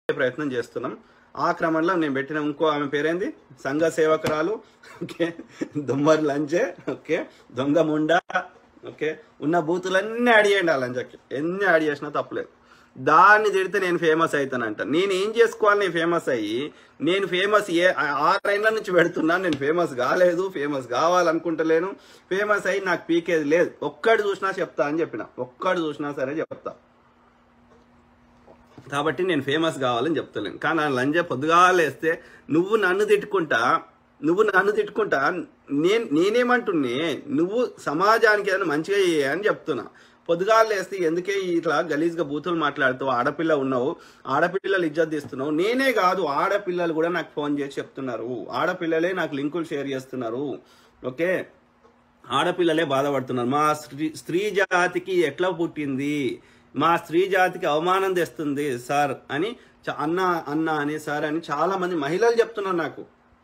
ప్రయత్నం చేస్తున్నాం ఆ క్రమంలో నేను పెట్టిన ఇంకో ఆమె పేరేంది సంఘ సేవకురాలు ఓకే దొమ్మరి లంచే ఓకే దొంగ ముండా ఓకే ఉన్న బూతులన్నీ యాడ్ చేయండి ఆ లంచకి ఎన్ని యాడ్ చేసినా తప్పలేదు దాన్ని తిడితే నేను ఫేమస్ అవుతానంట నేను ఏం చేసుకోవాలి నేను ఫేమస్ అయ్యి నేను ఫేమస్ ఏ ఆరేళ్ల నుంచి పెడుతున్నాను నేను ఫేమస్ కాలేదు ఫేమస్ కావాలనుకుంటలేను ఫేమస్ అయ్యి నాకు పీకేది లేదు ఒక్కడు చూసినా చెప్తా అని చెప్పిన ఒక్కడు చూసినా సరే చెప్తా కాబట్టి నేను ఫేమస్ కావాలని చెప్తలేను కానీ ఆ లంజ పొద్దుగాలేస్తే నువ్వు నన్ను తిట్టుకుంటా నువ్వు నన్ను తిట్టుకుంటా నేను నేనేమంటున్నే నువ్వు సమాజానికి ఏదైనా మంచిగా చేయ అని చెప్తున్నా పొద్దుగాలు లేస్తే ఎందుకే ఇట్లా గలీజ్గా బూతులు మాట్లాడుతావు ఆడపిల్ల ఉన్నావు ఆడపిల్లలు ఇజ్జత్ తీస్తున్నావు నేనే కాదు ఆడపిల్లలు కూడా నాకు ఫోన్ చేసి చెప్తున్నారు ఆడపిల్లలే నాకు లింకులు షేర్ చేస్తున్నారు ఓకే ఆడపిల్లలే బాధపడుతున్నారు మా స్త్రీ స్త్రీ జాతికి ఎట్లా పుట్టింది మా స్త్రీ జాతికి అవమానం తెస్తుంది సార్ అని చ- అన్న అన్న అని సార్ అని చాలా మంది మహిళలు చెప్తున్నారు నాకు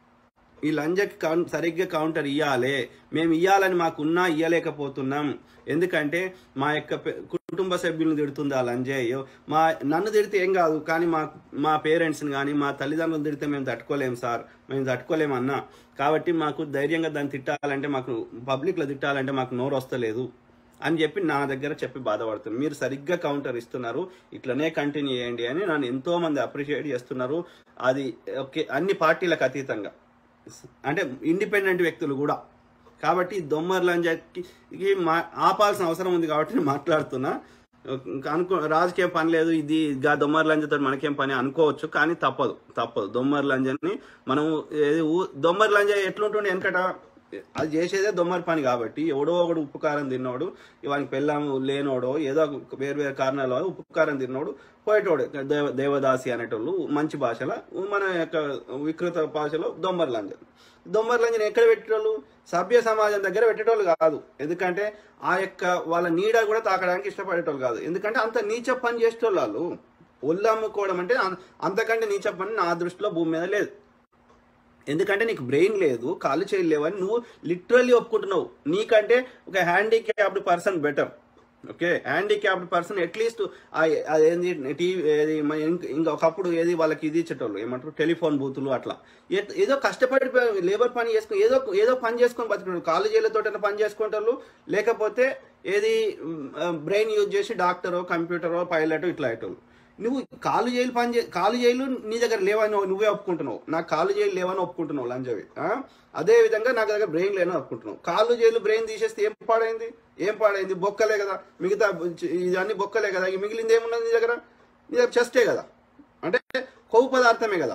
ఈ లంజకి కౌన్ సరిగ్గా కౌంటర్ ఇవ్వాలే మేము ఇవ్వాలని మాకున్నా ఇవ్వలేకపోతున్నాం ఎందుకంటే మా యొక్క పె- కుటుంబ సభ్యులను తిడుతుంది ఆ లంజే అయ్యో మా నన్ను తిడితే ఏం కాదు కానీ మా మా పేరెంట్స్ని కానీ మా తల్లిదండ్రులను తిడితే మేము తట్టుకోలేం సార్ మేము తట్టుకోలేం అన్నా కాబట్టి మాకు ధైర్యంగా దాన్ని తిట్టాలంటే మాకు పబ్లిక్లో తిట్టాలంటే మాకు నోరు వస్తలేదు అని చెప్పి నా దగ్గర చెప్పి బాధపడుతుంది మీరు సరిగ్గా కౌంటర్ ఇస్తున్నారు ఇట్లనే కంటిన్యూ చేయండి అని నన్ను ఎంతో మంది అప్రిషియేట్ చేస్తున్నారు అది ఓకే అన్ని పార్టీలకు అతీతంగా అంటే ఇండిపెండెంట్ వ్యక్తులు కూడా కాబట్టి ఈ దొమ్మర్ లంజకి మా ఆపాల్సిన అవసరం ఉంది కాబట్టి నేను మాట్లాడుతున్నా అనుకో రాజకీయ పని లేదు ఇది గా దొమ్మర్ లంజతో మనకేం పని అనుకోవచ్చు కానీ తప్పదు తప్పదు దొమ్మర్ లంజని మనం ఏది ఊ- దొమ్మర్ లంజ ఎట్లుంటుండే వెనకట అది చేసేదే దొమ్మరి పని కాబట్టి ఎవడో ఒకడు ఉప్పు కారం తిన్నోడు ఇవానికి పెళ్ళాం లేనోడో ఏదో ఒక వేరు వేరు కారణాల వల్ల ఉప్పు కారం తిన్నోడు పోయేటోడు దేవ దేవదాసి అనేటోళ్ళు మంచి భాషలో మన యొక్క వికృత భాషలో దొమ్మరి లంజన్ దొమ్మరి లంజన్ ఎక్కడ పెట్టేటోళ్ళు సభ్య సమాజం దగ్గర పెట్టేటోళ్ళు కాదు ఎందుకంటే ఆ యొక్క వాళ్ళ నీడ కూడా తాకడానికి ఇష్టపడేటోళ్ళు కాదు ఎందుకంటే అంత నీచ పని చేసేటోళ్ళు వాళ్ళు ఒళ్ళు అమ్ముకోవడం అంటే అం- అంతకంటే నీచ పని నా దృష్టిలో భూమి మీద లేదు ఎందుకంటే నీకు బ్రెయిన్ లేదు కాలు చేయలేవని నువ్వు లిటరల్లీ ఒప్పుకుంటున్నావు నీకంటే ఒక handicapped person better okay handicapped person at least అదేంది టీవీ ఏది మన ఇంక- ఇంకా ఒకప్పుడు ఏది వాళ్ళకి ఇది ఇచ్చేటోళ్ళు ఏమంటారు టెలిఫోన్ బూతులు అట్లా ఏ- ఏదో కష్టపడి లేబర్ పని చేసుకుని ఏదో ఏదో పని చేసుకొని బతుకుతాడు కాలేజీలతో పని చేసుకుంటారు లేకపోతే ఏది బ్రెయిన్ యూజ్ చేసి డాక్టరో కంప్యూటరో పైలట్ ఇట్లా అయ్యేటోళ్ళు నువ్వు కాలు జైలు పని చే కాలు జైలు నీ దగ్గర లేవని నువ్వే ఒప్పుకుంటున్నావు నాకు కాలు జైలు లేవని ఒప్పుకుంటున్నావు లంజవి ఆ? అదే విధంగా నాకు దగ్గర బ్రెయిన్ లేని ఒప్పుకుంటున్నావు కాలు జైలు బ్రెయిన్ తీసేస్తే ఏం పాడైంది ఏం పాడైంది బొక్కలే కదా మిగతా ఇదన్నీ బొక్కలే కదా ఇక మిగిలింది ఏమున్నది నీ దగ్గర నీ దగ్గర చెస్టే కదా అంటే కొవ్వు పదార్థమే కదా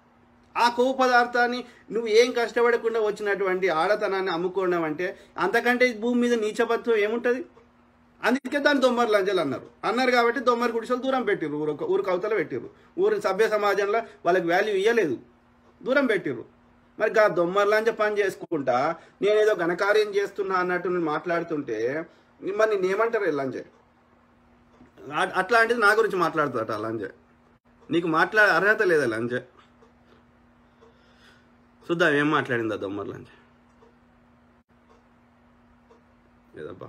ఆ కొవ్వు పదార్థాన్ని నువ్వు ఏం కష్టపడకుండా వచ్చినటువంటి ఆడతనాన్ని అమ్ముకోవడం అంటే అంతకంటే ఈ భూమి మీద నీచబత్వం ఏముంటది అందుకే దాన్ని దొమ్మరి లంజలు అన్నారు అన్నారు కాబట్టి దొమ్మరి గుడిసెలు దూరం పెట్టిర్రు ఊరు ఊరికి అవతల పెట్టిర్రు ఊరి సభ్య సమాజంలో వాళ్ళకి వాల్యూ ఇవ్వలేదు దూరం పెట్టిర్రు మరి గా దొమ్మరి లంజ పని చేసుకుంటా నేనేదో ఘనకార్యం చేస్తున్నా అన్నట్టు నేను మాట్లాడుతుంటే మరి నేను ఏమంటారు ఈ లంజ అ- అట్లాంటిది నా గురించి మాట్లాడుతాట ఆ లంజ నీకు మాట్లాడే అర్హత లేదా లంజ చూద్దాం ఏం మాట్లాడిందా దొమ్మరి లంజ లేదబ్బా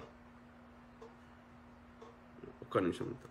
ఒక్క నిమిషం మిత్రులు.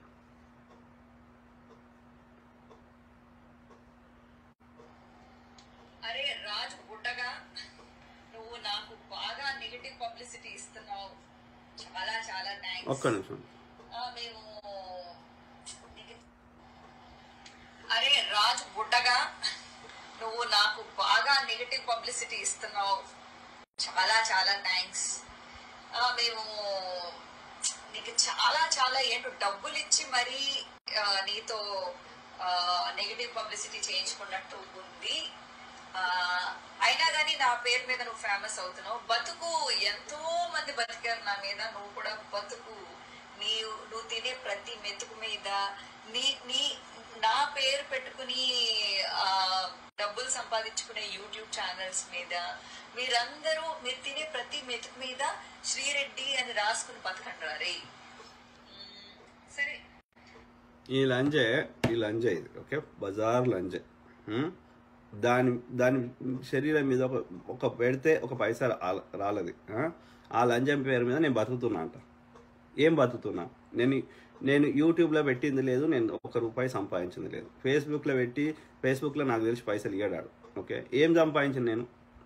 అరే రాజు బుడ్డగా నువ్వు నాకు బాగా నెగటివ్ పబ్లిసిటీ ఇస్తున్నావు చాలా చాలా థ్యాంక్స్ ఒక్క నిమిషం మేము నీకు- అరే రాజు బుడ్డగా నువ్వు నాకు బాగా నెగటివ్ పబ్లిసిటీ ఇస్తున్నావు చాలా చాలా థ్యాంక్స్ మేము నీకు చాలా చాలా ఏంటో డబ్బులు ఇచ్చి మరీ ఆ, నీతో నెగటివ్ పబ్లిసిటీ చేయించుకున్నట్టు ఉంది ఆ, అయినా కానీ నా పేరు మీద నువ్వు ఫేమస్ అవుతున్నావు బతుకు ఎంతో మంది బతికారు నా మీద నువ్వు కూడా బతుకు నీ నువ్వు తినే ప్రతి మెతుకు మీద నీ నీ నా పేరు పెట్టుకుని ఆ, డబ్బులు సంపాదించుకునే యూట్యూబ్ ఛానల్స్ మీద మీరందరూ మీరు తినే ప్రతి మెతుకు మీద శ్రీరెడ్డి అని రాసుకుని బతకండి రే సరే ఈ లంజే ఈ లంజే ఇది ఓకే బజార్ లంజే ఉం? దాని దాని శరీరం మీద ఒక ఒక పెడితే ఒక పైసా రా- రాలది ఆ? ఆ లంజం పేరు మీద నేను బతుకుతున్నా అంట ఏం బతుకుతున్నా నేను నేను యూట్యూబ్లో పెట్టింది లేదు నేను ఒక రూపాయి సంపాదించింది లేదు ఫేస్బుక్లో పెట్టి ఫేస్బుక్లో నాకు తెలిసి పైసలు ఇయ్యాడు ఓకే ఏం సంపాదించింది నేను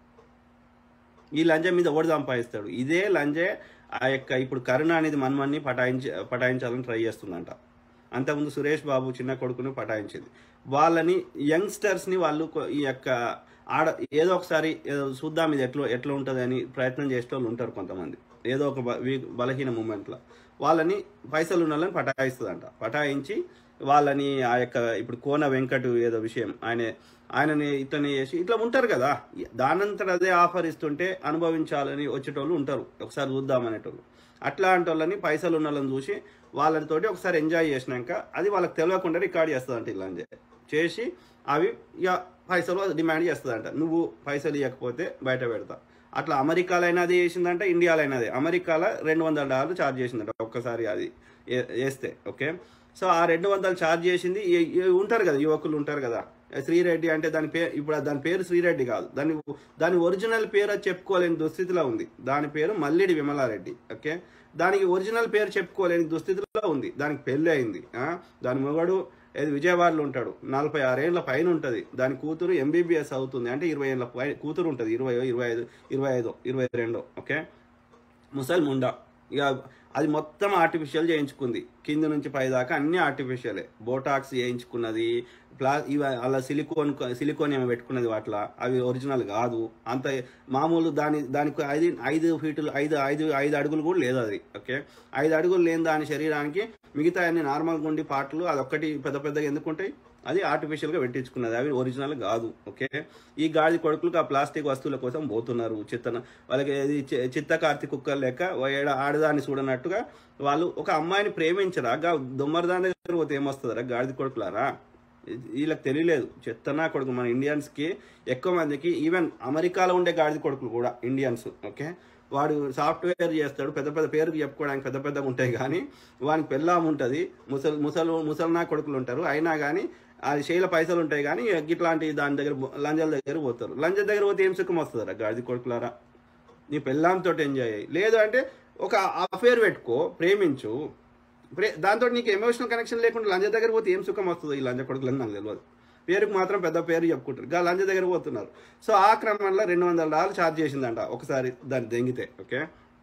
ఈ లంజ మీద ఎవడు సంపాదిస్తాడు ఇదే లంజే ఆ యొక్క ఇప్పుడు కరుణ అనేది మనమన్ని పటాయించ పటాయించాలని ట్రై చేస్తుందంట అంతకుముందు సురేష్ బాబు చిన్న కొడుకుని పటాయించింది వాళ్ళని యంగ్స్టర్స్ని వాళ్ళు కొ- ఈ యొక్క ఆడ ఏదో ఒకసారి ఏదో చూద్దాం ఇది ఎట్లా ఎట్లా ఉంటుంది అని ప్రయత్నం చేసే వాళ్ళు ఉంటారు కొంతమంది ఏదో ఒక బ- వీ- బలహీన మూమెంట్లో వాళ్ళని పైసలు ఉన్న వాళ్ళని పటాయిస్తుందంట పటాయించి వాళ్ళని ఆ యొక్క ఇప్పుడు కోన వెంకట్ ఏదో విషయం ఆయన ఆయనని ఇట్లనే చేసి ఇట్లా ఉంటారు కదా దానంతట అదే ఆఫర్ ఇస్తుంటే అనుభవించాలని వచ్చేటోళ్ళు ఉంటారు ఒకసారి చూద్దామనేటోళ్ళు అట్లాంటి వాళ్ళని పైసలు ఉన్న వాళ్ళని చూసి వాళ్ళతోటి ఒకసారి ఎంజాయ్ చేసినాక అది వాళ్ళకి తెలియకుండా రికార్డ్ చేస్తుందంట ఇలా అని చెప్పి. చేసి అవి ఇక పైసలు డిమాండ్ చేస్తుందంట నువ్వు పైసలు ఇవ్వకపోతే బయట పెడతా అట్లా అమెరికాలో అయినా అది చేసిందంట ఇండియాలో అయినా అదే అమెరికాలో రెండు వందల డాలర్లు ఛార్జ్ చేసిందంట ఒక్కసారి అది ఏ- వేస్తే ఓకే సో ఆ రెండు వందలు ఛార్జ్ చేసింది ఈ- ఈ ఉంటారు కదా యువకులు ఉంటారు కదా శ్రీరెడ్డి అంటే దాని పేరు ఇప్పుడు దాని పేరు శ్రీరెడ్డి కాదు దాని దాని ఒరిజినల్ పేరు అది చెప్పుకోలేని దుస్థితిలో ఉంది దాని పేరు మల్లిడి విమలారెడ్డి ఓకే దానికి ఒరిజినల్ పేరు చెప్పుకోలేని దుస్థితిలో ఉంది దానికి పెళ్ళి అయింది ఆ? దాని మొగడు ఏది విజయవాడలో ఉంటాడు నలభై ఆరేళ్ల పైన ఉంటుంది దాని కూతురు ఎంబీబీఎస్ అవుతుంది అంటే ఇరవై ఏళ్ళ పై కూతురు ఉంటుంది ఇరవై ఇరవై ఐదు ఇరవై ఐదు ఇరవై రెండు ఓకే ముసల్ ముండా ఇక అది మొత్తం ఆర్టిఫిషియల్ చేయించుకుంది కింద నుంచి పై దాకా అన్ని ఆర్టిఫిషియలే బోటాక్స్ చేయించుకున్నది ప్లా ఇవ అలా సిలికోన్ సిలికోన్ ఏమో పెట్టుకున్నది వాటిలో అవి ఒరిజినల్ కాదు అంత మామూలు దాని దానికి ఐదు ఐదు ఫీటులు ఐదు ఐదు ఐదు అడుగులు కూడా లేదు అది ఓకే ఐదు అడుగులు లేని దాని శరీరానికి మిగతా అన్ని నార్మల్గా ఉండి పాటలు అదొక్కటి పెద్ద పెద్దగా ఎందుకుంటాయి అది ఆర్టిఫిషియల్గా పెట్టించుకున్నది అవి ఒరిజినల్ కాదు ఓకే ఈ గాడి కొడుకులకు ఆ ప్లాస్టిక్ వస్తువుల కోసం పోతున్నారు చిత్తన వాళ్ళకి ఇది చి- చిత్త కార్తీ కుక్కర్ లెక్క ఓ ఏడ ఆడదాన్ని చూడనట్టుగా వాళ్ళు ఒక అమ్మాయిని ప్రేమించరా గా దొమ్మరదాని దగ్గర పోతే ఏమొస్తుందరా గాడిద కొడుకులారా ఇది- వీళ్ళకి తెలియలేదు చెత్తనా కొడుకు మన ఇండియన్స్కి ఎక్కువ మందికి ఈవెన్ అమెరికాలో ఉండే గాడిద కొడుకులు కూడా ఇండియన్స్ ఓకే వాడు సాఫ్ట్వేర్ చేస్తాడు పెద్ద పెద్ద పేరుకి చెప్పుకోవడానికి పెద్ద పెద్దగా ఉంటాయి కానీ వానికి పెళ్ళాం ఉంటుంది ముసల్ ముసలు ముసల్నా కొడుకులు ఉంటారు అయినా కానీ అది శైల పైసలు ఉంటాయి కానీ ఇట్లాంటి దాని దగ్గర పో- లంజాల దగ్గర పోతారు లంజ దగ్గర పోతే ఏం సుఖం వస్తుందరా గాడిద కొడుకులారా నీ పెళ్ళాంతో ఎంజాయ్ అయ్యి లేదు అంటే ఒక అఫేర్ పెట్టుకో ప్రేమించు ప్రే దాంతో నీకు ఎమోషనల్ కనెక్షన్ లేకుండా లంజ దగ్గర పోతే ఏం సుఖం వస్తుందో ఈ లంజ కొడుకులని నాకు తెలియదు పేరుకు మాత్రం పెద్ద పేరు చెప్పుకుంటారు గా లంజ దగ్గర పోతున్నారు సో ఆ క్రమంలో రెండు వందల డాలర్లు ఛార్జ్ చేసిందంట ఒకసారి దాన్ని దెంగితే ఓకే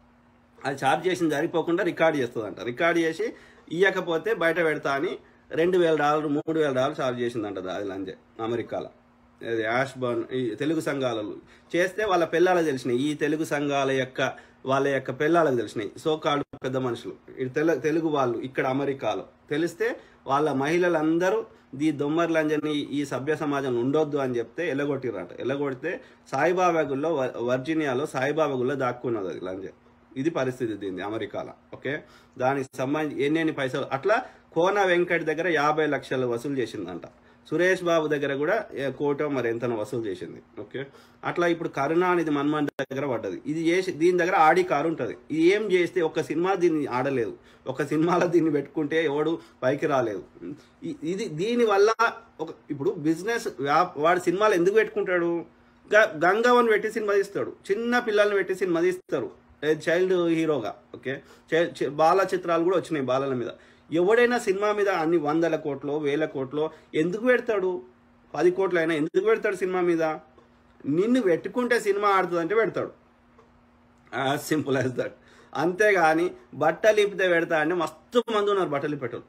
అది ఛార్జ్ చేసిన జరిగిపోకుండా రికార్డ్ చేస్తుందంట రికార్డ్ చేసి ఇయ్యకపోతే బయట పెడతా అని రెండు వేల డాలర్లు మూడు వేల డాలర్లు ఛార్జ్ చేసిందంట అది లంజే అమెరికాలో అది యాష్ బర్న్ ఈ తెలుగు సంఘాలలో చేస్తే వాళ్ళ పిల్లలకు తెలిసినాయి ఈ తెలుగు సంఘాల యొక్క వాళ్ళ యొక్క పిల్లలకు తెలిసినాయి సో కాళ్ళు పెద్ద మనుషులు ఈ తెలు తెలుగు వాళ్ళు ఇక్కడ అమెరికాలో తెలిస్తే వాళ్ళ మహిళలందరూ ఈ దొమ్మర్ లంజని ఈ సభ్య సమాజం ఉండొద్దు అని చెప్తే ఎలగొట్టిరట ఎలగొడితే సాయిబాబా గుళ్ళో వ- వర్జీనియాలో సాయిబాబా గుళ్ళో దాక్కున్నది అది లంజ ఇది పరిస్థితి దీన్ని అమెరికాలో ఓకే దానికి సంబంధించి ఎన్నెన్ని పైసలు అట్లా కోన వెంకట్ దగ్గర యాభై లక్షలు వసూలు చేసిందంట సురేష్ బాబు దగ్గర కూడా ఏ కోటో మరి ఎంతనో వసూలు చేసింది ఓకే అట్లా ఇప్పుడు కరుణ అనేది మన్మోహన్ దగ్గర పడ్డది ఇది చేసి దీని దగ్గర ఆడి కారు ఉంటుంది ఇది ఏం చేస్తే ఒక సినిమా దీన్ని ఆడలేదు ఒక సినిమాలో దీన్ని పెట్టుకుంటే ఎవడు పైకి రాలేదు ఇ- ఇది దీని వల్ల ఒక ఇప్పుడు బిజినెస్ వాడు సినిమాలు ఎందుకు పెట్టుకుంటాడు గ- గంగవన్ పెట్టి సినిమా తీస్తాడు చిన్న పిల్లల్ని పెట్టి సినిమా తీస్తారు చైల్డ్ హీరోగా ఓకే చై- చి- బాల చిత్రాలు కూడా వచ్చినాయి బాలల మీద ఎవడైనా సినిమా మీద అన్ని వందల కోట్లు వేల కోట్లు ఎందుకు పెడతాడు పది కోట్లు అయినా ఎందుకు పెడతాడు సినిమా మీద నిన్ను పెట్టుకుంటే సినిమా ఆడుతుందంటే పెడతాడు యాజ్ సింపుల్ యాజ్ దట్ అంతేగాని బట్టలు ఇప్పితే పెడతా అంటే మస్తు మంది ఉన్నారు బట్టలు పెట్టరు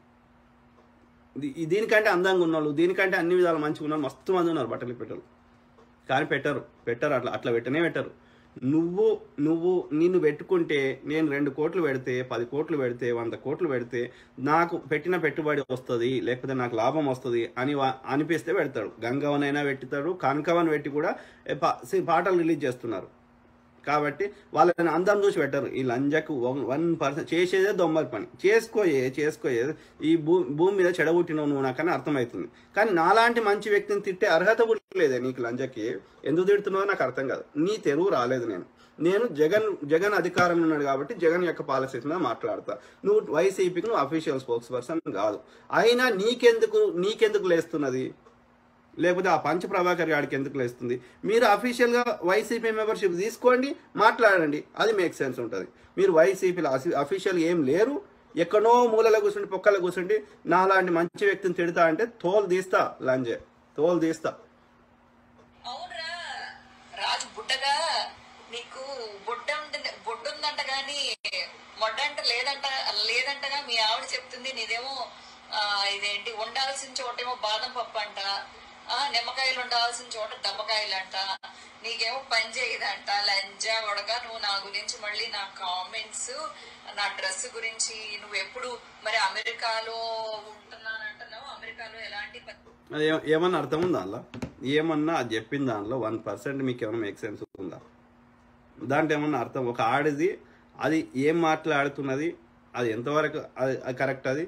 దీనికంటే అందంగా ఉన్నోళ్ళు దీనికంటే అన్ని విధాలు మంచిగా ఉన్నారు మస్తు మంది ఉన్నారు బట్టలు పెట్టరు కానీ పెట్టరు పెట్టరు అట్లా అట్లా పెట్టనే పెట్టరు నువ్వు నువ్వు నిన్ను పెట్టుకుంటే నేను రెండు కోట్లు పెడితే పది కోట్లు పెడితే వంద కోట్లు పెడితే నాకు పెట్టిన పెట్టుబడి వస్తుంది లేకపోతే నాకు లాభం వస్తుంది అని వా- అనిపిస్తే పెడతాడు గంగవనైనా పెట్టుతాడు కనకవన్ పెట్టి కూడా ఏ పా- సి- పాటలు రిలీజ్ చేస్తున్నారు కాబట్టి వాళ్ళని అందం చూసి పెట్టరు ఈ లంజకు వన్ పర్సెంట్ చేసేదే దొమ్మరి పని చేసుకోయే చేసుకోయే ఈ భూ భూమి మీద చెడగొట్టినవు నువ్వు నాకని అర్థమవుతుంది కానీ నాలాంటి మంచి వ్యక్తిని తిట్టే అర్హత కూడా లేదే నీకు లంజకి ఎందుకు తిడుతున్నావో నాకు అర్థం కాదు నీ తెలుగు రాలేదు నేను నేను జగన్ జగన్ అధికారంలో ఉన్నాడు కాబట్టి జగన్ యొక్క పాలసీస్ మీద మాట్లాడతా నువ్వు వైసీపీకి నువ్వు అఫీషియల్ స్పోక్స్ పర్సన్ కాదు అయినా నీకెందుకు నీకెందుకు లేస్తున్నది లేకపోతే ఆ పంచ ప్రభాకర్ గాడికి ఎందుకు లేస్తుంది మీరు అఫీషియల్గా వైసీపీ మెంబర్షిప్ తీసుకోండి మాట్లాడండి అది మేక్ సెన్స్ ఉంటుంది మీరు వైసీపీలో అఫీషియల్ ఏం లేరు ఎక్కడో మూలలో కూర్చుండి పొక్కల కూర్చుండి నాలాంటి మంచి వ్యక్తిని తిడతా అంటే తోలు తీస్తా లంజే తోలు తీస్తా అవునరా రాజు బుడ్డగా నీకు బుడ్డ ఉంది- బుడ్డ ఉందంట గాని మొడ్డంట లేదంట లేదంటగా మీ ఆవిడ చెప్తుంది నీదేమో ఆ, ఇదేంటి ఉండాల్సిన చోటేమో బాదం పప్పు అంట ఆ, నిమ్మకాయలు ఉండాల్సిన చోట దమ్మకాయలు అంట నీకేమో పని చేయదంట లంజా ఉడక నువ్వు నా గురించి మళ్ళీ నా కామెంట్స్ నా డ్రెస్ గురించి నువ్వు ఎప్పుడు మరి అమెరికాలో ఉంటున్నానంటున్నావు అమెరికాలో ఎలాంటి ప- అది ఏ- ఏమన్నా అర్థం ఉందా అందులో ఏమన్నా అది చెప్పిన దానిలో వన్ పర్సెంట్ మీకు ఏమైనా మేక్ సెన్స్ ఉందా దాంట్లో ఏమన్నా అర్థం ఒక ఆడిది అది ఏం మాట్లాడుతున్నది అది ఎంతవరకు అది అది కరెక్ట్ అది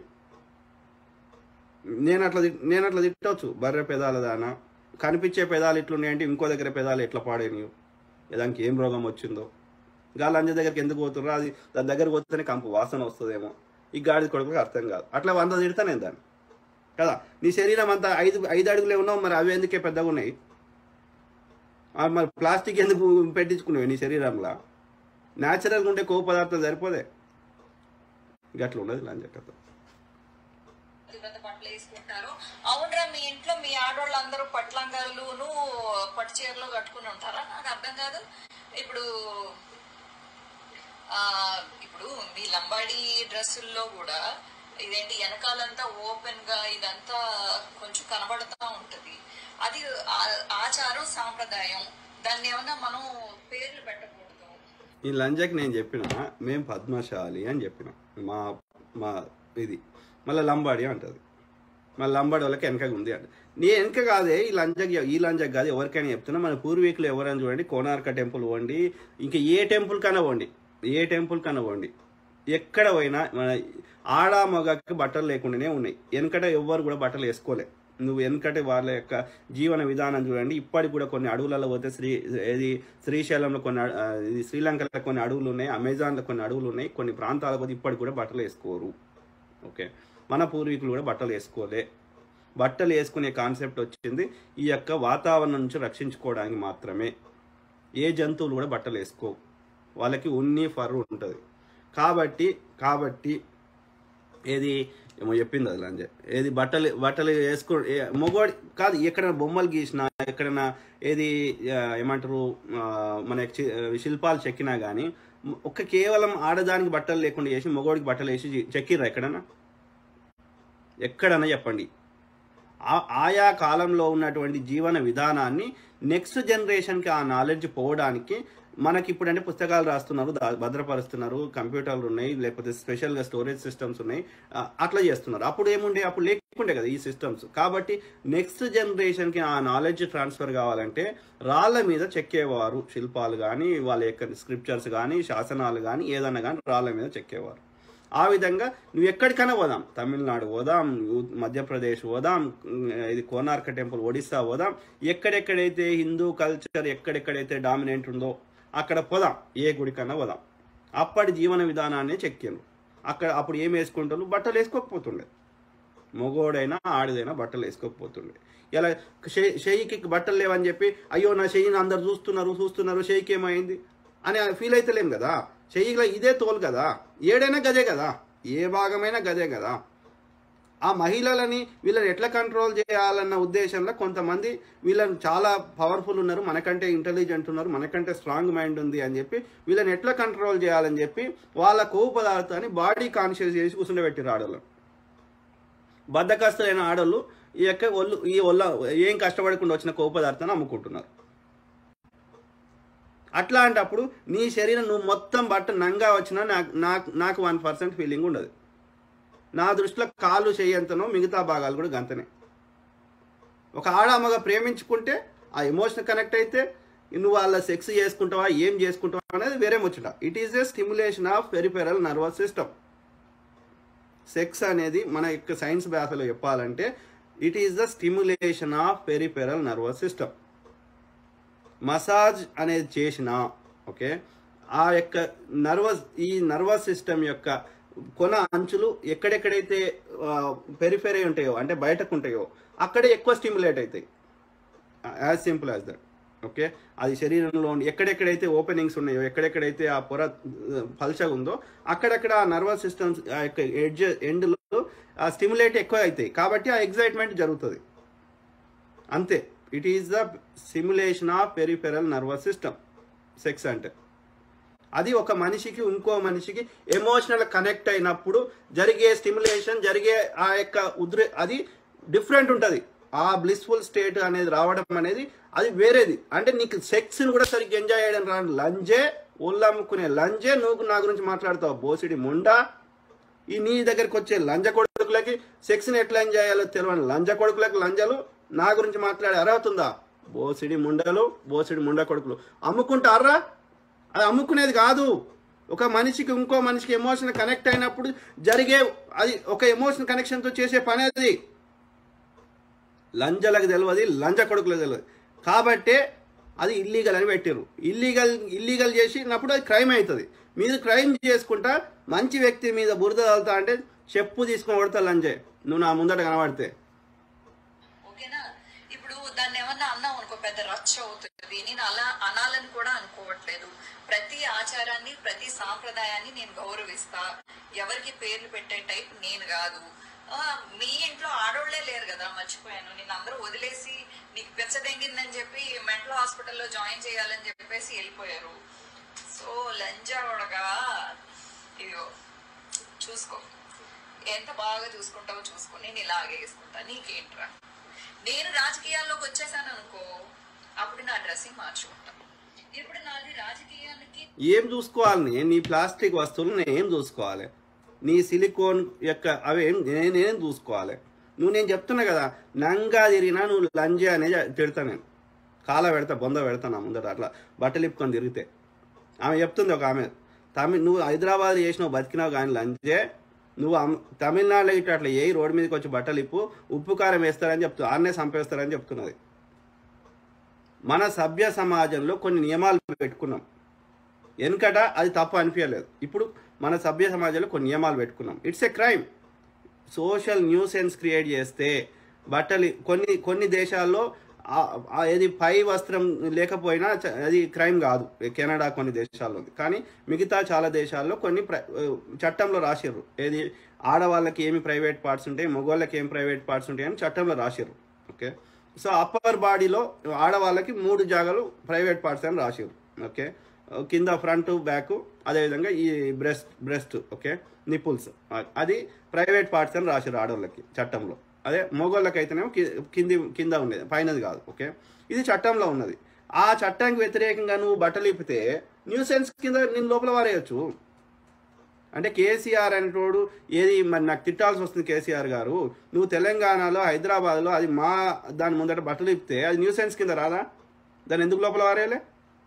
నేను అట్లా తి- నేను అట్లా తిట్టవచ్చు బర్రె పెదాల దానా కనిపించే పెదాలు ఇట్లున్నాయంటే ఇంకో దగ్గర పెదాలు ఎట్లా పాడేనియో దానికి ఏం రోగం వచ్చిందో గాలి అంజ దగ్గరికి ఎందుకు పోతుర్రో అది దాని దగ్గరకు పోతేనే కంపు వాసన వస్తుందేమో ఈ గాడి కొడుకులకు అర్థం కాదు అట్లా వంద తిడతా నేను దాన్ని కదా నీ శరీరం అంతా ఐదు ఐదు అడుగులే ఉన్నావు మరి అవి ఎందుకే పెద్దగా ఉన్నాయి ఆ, మరి ప్లాస్టిక్ ఎందుకు పెట్టించుకున్నావు నీ శరీరంలో న్యాచురల్గా ఉండే కొవ్వు పదార్థం సరిపోదే గట్ల ఉండదు లంచ కథ పెద్ద బట్టలు వేసుకుంటారు అవునరా మీ ఇంట్లో మీ ఆడవాళ్ళందరూ పట్లంగాలును పట్టు చీరలు కట్టుకుని ఉంటారా నాకు అర్థం కాదు ఇప్పుడు ఆ ఇప్పుడు మీ లంబాడి డ్రెస్సుల్లో కూడా ఇదేంటి వెనకాలంతా ఓపెన్ గా ఇదంతా కొంచెం కనబడతా ఉంటది అది ఆ- ఆచారం సాంప్రదాయం దాన్ని ఏమన్నా మనం పేర్లు పెట్టకూడదు ఈ లంజకి నేను చెప్పిన మేము పద్మశాలి అని చెప్పిన మా మా ఇది మళ్ళీ లంబాడి అంటది మళ్ళీ లంబాడి వాళ్ళకి వెనక ఉంది అంట నీ వెనక కాదే ఈ లంజకి ఈ లంజకి కాదు ఎవరికైనా చెప్తున్నా మన పూర్వీకులు ఎవరైనా చూడండి కోనార్క టెంపుల్ పోండి ఇంకా ఏ టెంపుల్ కన్నా పోండి ఏ టెంపుల్ కన్నా పోండి ఎక్కడ పోయినా మన ఆడ మగకి బట్టలు లేకుండానే ఉన్నాయి వెనకట ఎవ్వరు కూడా బట్టలు వేసుకోలే నువ్వు వెనకటి వాళ్ళ యొక్క జీవన విధానం చూడండి ఇప్పటికి కూడా కొన్ని అడవులలో పోతే శ్రీ ఏది శ్రీశైలంలో కొన్ని అడ- ఆ, ఇది శ్రీలంకలో కొన్ని అడవులు ఉన్నాయి అమెజాన్లో కొన్ని అడవులు ఉన్నాయి కొన్ని ప్రాంతాలకు పోతే ఇప్పటికి కూడా బట్టలు వేసుకోరు ఓకే మన పూర్వీకులు కూడా బట్టలు వేసుకోలే బట్టలు వేసుకునే కాన్సెప్ట్ వచ్చింది ఈ యొక్క వాతావరణం నుంచి రక్షించుకోవడానికి మాత్రమే ఏ జంతువులు కూడా బట్టలు వేసుకోవు వాళ్ళకి ఉన్ని ఫర్ ఉంటుంది కాబట్టి కాబట్టి ఏది ఏమో చెప్పింది అది లంజ ఏది బట్టలు బట్టలు వేసుకో ఏ- మొగోడి కాదు ఎక్కడైనా బొమ్మలు గీసినా ఎక్కడైనా ఏది ఆ, ఏమంటారు ఆ, మన చి- శిల్పాలు చెక్కినా కానీ ఒక్క కేవలం ఆడదానికి బట్టలు లేకుండా చేసి మొగోడికి బట్టలు వేసి చెక్కిర్రా ఎక్కడన్నా ఎక్కడన్నా చెప్పండి ఆ- ఆయా కాలంలో ఉన్నటువంటి జీవన విధానాన్ని నెక్స్ట్ జనరేషన్కి ఆ నాలెడ్జ్ పోవడానికి మనకి ఇప్పుడు అంటే పుస్తకాలు రాస్తున్నారు దా- భద్రపరుస్తున్నారు కంప్యూటర్లు ఉన్నాయి లేకపోతే స్పెషల్గా స్టోరేజ్ సిస్టమ్స్ ఉన్నాయి ఆ, అట్లా చేస్తున్నారు అప్పుడు ఏముండే అప్పుడు లేకుండే కదా ఈ సిస్టమ్స్ కాబట్టి నెక్స్ట్ జనరేషన్కి ఆ నాలెడ్జ్ ట్రాన్స్ఫర్ కావాలంటే రాళ్ళ మీద చెక్కేవారు శిల్పాలు కానీ వాళ్ళ యొక్క స్క్రిప్చర్స్ కానీ శాసనాలు కానీ ఏదన్నా కానీ రాళ్ళ మీద చెక్కేవారు ఆ విధంగా నువ్వు ఎక్కడికైనా పోదాం తమిళనాడు పోదాం యూ- మధ్యప్రదేశ్ పోదాం ఉమ్, ఇది కోనార్క టెంపుల్ ఒడిస్సా పోదాం ఎక్కడెక్కడైతే హిందూ కల్చర్ ఎక్కడెక్కడైతే డామినెంట్ ఉందో అక్కడ పోదాం ఏ గుడికన్నా పోదాం అప్పటి జీవన విధానాన్ని చెక్కాను అక్కడ అప్పుడు ఏం వేసుకుంటారు బట్టలు వేసుకోకపోతుండే మగోడైనా ఆడిదైనా బట్టలు వేసుకోకపోతుండే ఇలా షె- షెయ్యికి బట్టలు లేవని చెప్పి అయ్యో నా షెయ్యిని అందరు చూస్తున్నారు చూస్తున్నారు షెయ్యికి ఏమైంది అని ఫీల్ అయితలేం కదా షెయ్యిలో ఇదే తోలు కదా ఏడైనా గదే కదా ఏ భాగమైనా గదే కదా ఆ మహిళలని వీళ్ళని ఎట్లా కంట్రోల్ చేయాలన్న ఉద్దేశంలో కొంతమంది వీళ్ళని చాలా పవర్ఫుల్ ఉన్నారు మనకంటే ఇంటెలిజెంట్ ఉన్నారు మనకంటే స్ట్రాంగ్ మైండ్ ఉంది అని చెప్పి వీళ్ళని ఎట్లా కంట్రోల్ చేయాలని చెప్పి వాళ్ళ కొవ్వు పదార్థాన్ని బాడీ కాన్షియస్ చేసి కూర్చుండబెట్టిరు ఆడవాళ్ళు బద్దకస్తులైన ఆడోళ్ళు ఈ యొక్క ఒళ్ళు ఈ ఒళ్ళ ఏం కష్టపడకుండా వచ్చిన కొవ్వు పదార్థాన్ని అమ్ముకుంటున్నారు అట్లాంటప్పుడు నీ శరీరం నువ్వు మొత్తం బట్ట నంగా వచ్చినా నాకు నాకు నాకు వన్ పర్సెంట్ ఫీలింగ్ ఉండదు నా దృష్టిలో కాళ్ళు చేయంతనో మిగతా భాగాలు కూడా గంతనే ఒక ఆడ మగ ప్రేమించుకుంటే ఆ ఎమోషన్ కనెక్ట్ అయితే నువ్వు వాళ్ళ సెక్స్ చేసుకుంటావా ఏం చేసుకుంటావా అనేది వేరే ముచ్చట it is a stimulation of peripheral nervous system sex అనేది మన యొక్క సైన్స్ భాషలో చెప్పాలంటే it is the stimulation of peripheral nervous system massage అనేది చేసిన ఓకే ఆ యొక్క నర్వస్ ఈ నర్వస్ సిస్టమ్ యొక్క కొన అంచులు ఎక్కడెక్కడైతే పెరిఫెరీ ఉంటాయో అంటే బయటకు ఉంటాయో అక్కడే ఎక్కువ స్టిమ్యులేట్ అవుతాయి as simple as that okay అది శరీరంలో ఉండి- ఎక్కడెక్కడైతే ఓపెనింగ్స్ ఉన్నాయో ఎక్కడెక్కడైతే ఆ పొర ఆ, పల్చగా ఉందో అక్కడక్కడ ఆ నర్వస్ సిస్టమ్స్ ఆ యొక్క ఎడ్జ్ ఎండ్లో ఆ స్టిమ్యులేట్ ఎక్కువ అవుతాయి కాబట్టి ఆ ఎగ్జైట్మెంట్ జరుగుతుంది అంతే it is the simulation of peripheral nervous system sex అంటే అది ఒక మనిషికి ఇంకో మనిషికి ఎమోషనల్ కనెక్ట్ అయినప్పుడు జరిగే స్టిమ్యులేషన్ జరిగే ఆ యొక్క ఉద్రే అది డిఫరెంట్ ఉంటుంది ఆ బ్లిస్ఫుల్ స్టేట్ అనేది రావడం అనేది అది వేరేది అంటే నీకు సెక్స్ని కూడా సరిగ్గా ఎంజాయ్ చేయడం రా లంజే ఒళ్ళమ్ముకునే లంజే నువ్వు నా గురించి మాట్లాడతావు బోసిడి ముండా ఈ నీ దగ్గరికి వచ్చే లంజ కొడుకులకి సెక్స్ని ఎట్లా ఎంజాయ్ చేయాలో తెలియని లంజ కొడుకులకి లంజలు నా గురించి మాట్లాడే అర్హత ఉందా బోసిడి ముండలు బోసిడి ముండ కొడుకులు అమ్ముకుంటారా అది అమ్ముకునేది కాదు ఒక మనిషికి ఇంకో మనిషికి ఎమోషన్ కనెక్ట్ అయినప్పుడు జరిగే అది ఒక ఎమోషన్ కనెక్షన్తో చేసే పని అది లంజలకు తెలియదు లంజ కొడుకులకు తెలియదు కాబట్టే అది ఇల్లీగల్ అని పెట్టారు ఇల్లీగల్ ఇల్లీగల్ చేసినప్పుడు అది క్రైమ్ అవుతుంది మీరు క్రైమ్ చేసుకుంటా మంచి వ్యక్తి మీద బురద తగులుతా అంటే చెప్పు తీసుకొని కొడతా లంజే నువ్వు నా ముందట కనబడితే ఓకేనా ఇప్పుడు దాన్ని ఏమన్నా అన్నాం అనుకో పెద్ద రచ్చ అవుతుంది నేను అలా అనాలని కూడా అనుకోవట్లేదు ప్రతి ఆచారాన్ని ప్రతి సాంప్రదాయాన్ని నేను గౌరవిస్తా ఎవరికి పేర్లు పెట్టే టైప్ నేను కాదు ఆ, మీ ఇంట్లో ఆడోళ్లే లేరు కదా మర్చిపోయాను నేను అందరూ వదిలేసి నీకు పిచ్చదెంగిందని చెప్పి మెంటల్ హాస్పిటల్లో జాయిన్ చేయాలని చెప్పేసి వెళ్ళిపోయారు సో లంజావడగా ఇదిగో చూసుకో ఎంత బాగా చూసుకుంటావో చూసుకో నేను ఇలాగే వేసుకుంటా నీకేంట్రా నేను రాజకీయాల్లోకి వచ్చేసాను అనుకో అప్పుడు నా డ్రెస్సింగ్ మార్చుకుంటా ఇప్పుడు నాది రాజకీయానికి ఏం చూసుకోవాలి నీ ప్లాస్టిక్ వస్తువులు నేను చూసుకోవాలి నీ సిలికోన్ యొక్క అవి ఏం నేనేం చూసుకోవాలి నువ్వు నేను చెప్తున్నా కదా నంగా తిరిగినా నువ్వు లంజే అనేది తిడతా నేను కాల పెడతా బొంద పెడతా నా ముందట అట్లా బట్టలు ఇప్పుకొని తిరిగితే ఆమె చెప్తుంది ఒక ఆమె తమిళ నువ్వు హైదరాబాద్ చేసినావు బతికినావు కానీ లంజే నువ్వు అమ్- తమిళనాడులో ఇట్లా అట్లా ఏ రోడ్డు మీదకి వచ్చి బట్టలు ఇప్పు ఉప్పు కారం వేస్తారని చెప్తూ ఆన్నే చంపేస్తారని చెప్తున్నది మన సభ్య సమాజంలో కొన్ని నియమాలు పెట్టుకున్నాం వెనుకట అది తప్పు అనిపించలేదు ఇప్పుడు మన సభ్య సమాజంలో కొన్ని నియమాలు పెట్టుకున్నాం it's a crime social nuisance create చేస్తే బట్టలు కొన్ని కొన్ని దేశాల్లో ఆ- ఆ ఏది పై వస్త్రం లేకపోయినా చ- అది క్రైమ్ కాదు కెనడా కొన్ని దేశాల్లో ఉంది కానీ మిగతా చాలా దేశాల్లో కొన్ని ప్ర- చట్టంలో రాసిర్రు ఏది ఆడవాళ్ళకి ఏమి ప్రైవేట్ పార్ట్స్ ఉంటాయి మగవాళ్ళకి ఏం ప్రైవేట్ పార్ట్స్ ఉంటాయి అని చట్టంలో రాసిర్రు ఓకే సో అప్పర్ బాడీలో ఆడవాళ్ళకి మూడు జాగాలు ప్రైవేట్ పార్ట్స్ అని రాసిర్రు ఓకే కింద ఫ్రంట్ బ్యాక్ అదేవిధంగా ఈ బ్రెస్ట్ బ్రెస్ట్ ఓకే నిపుల్స్ అది ప్రైవేట్ పార్ట్స్ అని రాసిర్రు ఆడవాళ్ళకి చట్టంలో అదే మగవాళ్ళకి అయితేనేమో కి- కింది కింద ఉండేది పైనది కాదు ఓకే ఇది చట్టంలో ఉన్నది ఆ చట్టానికి వ్యతిరేకంగా నువ్వు బట్టలు ఇప్పితే న్యూసెన్స్ కింద నేను లోపల వారేయచ్చు అంటే కేసీఆర్ అనేటోడు ఏది మరి నాకు తిట్టాల్సి వస్తుంది కేసీఆర్ గారు నువ్వు తెలంగాణలో హైదరాబాద్లో అది మా దాని ముందట బట్టలు ఇప్పితే అది న్యూసెన్స్ కింద రాదా దాన్ని ఎందుకు లోపల వారేయాలి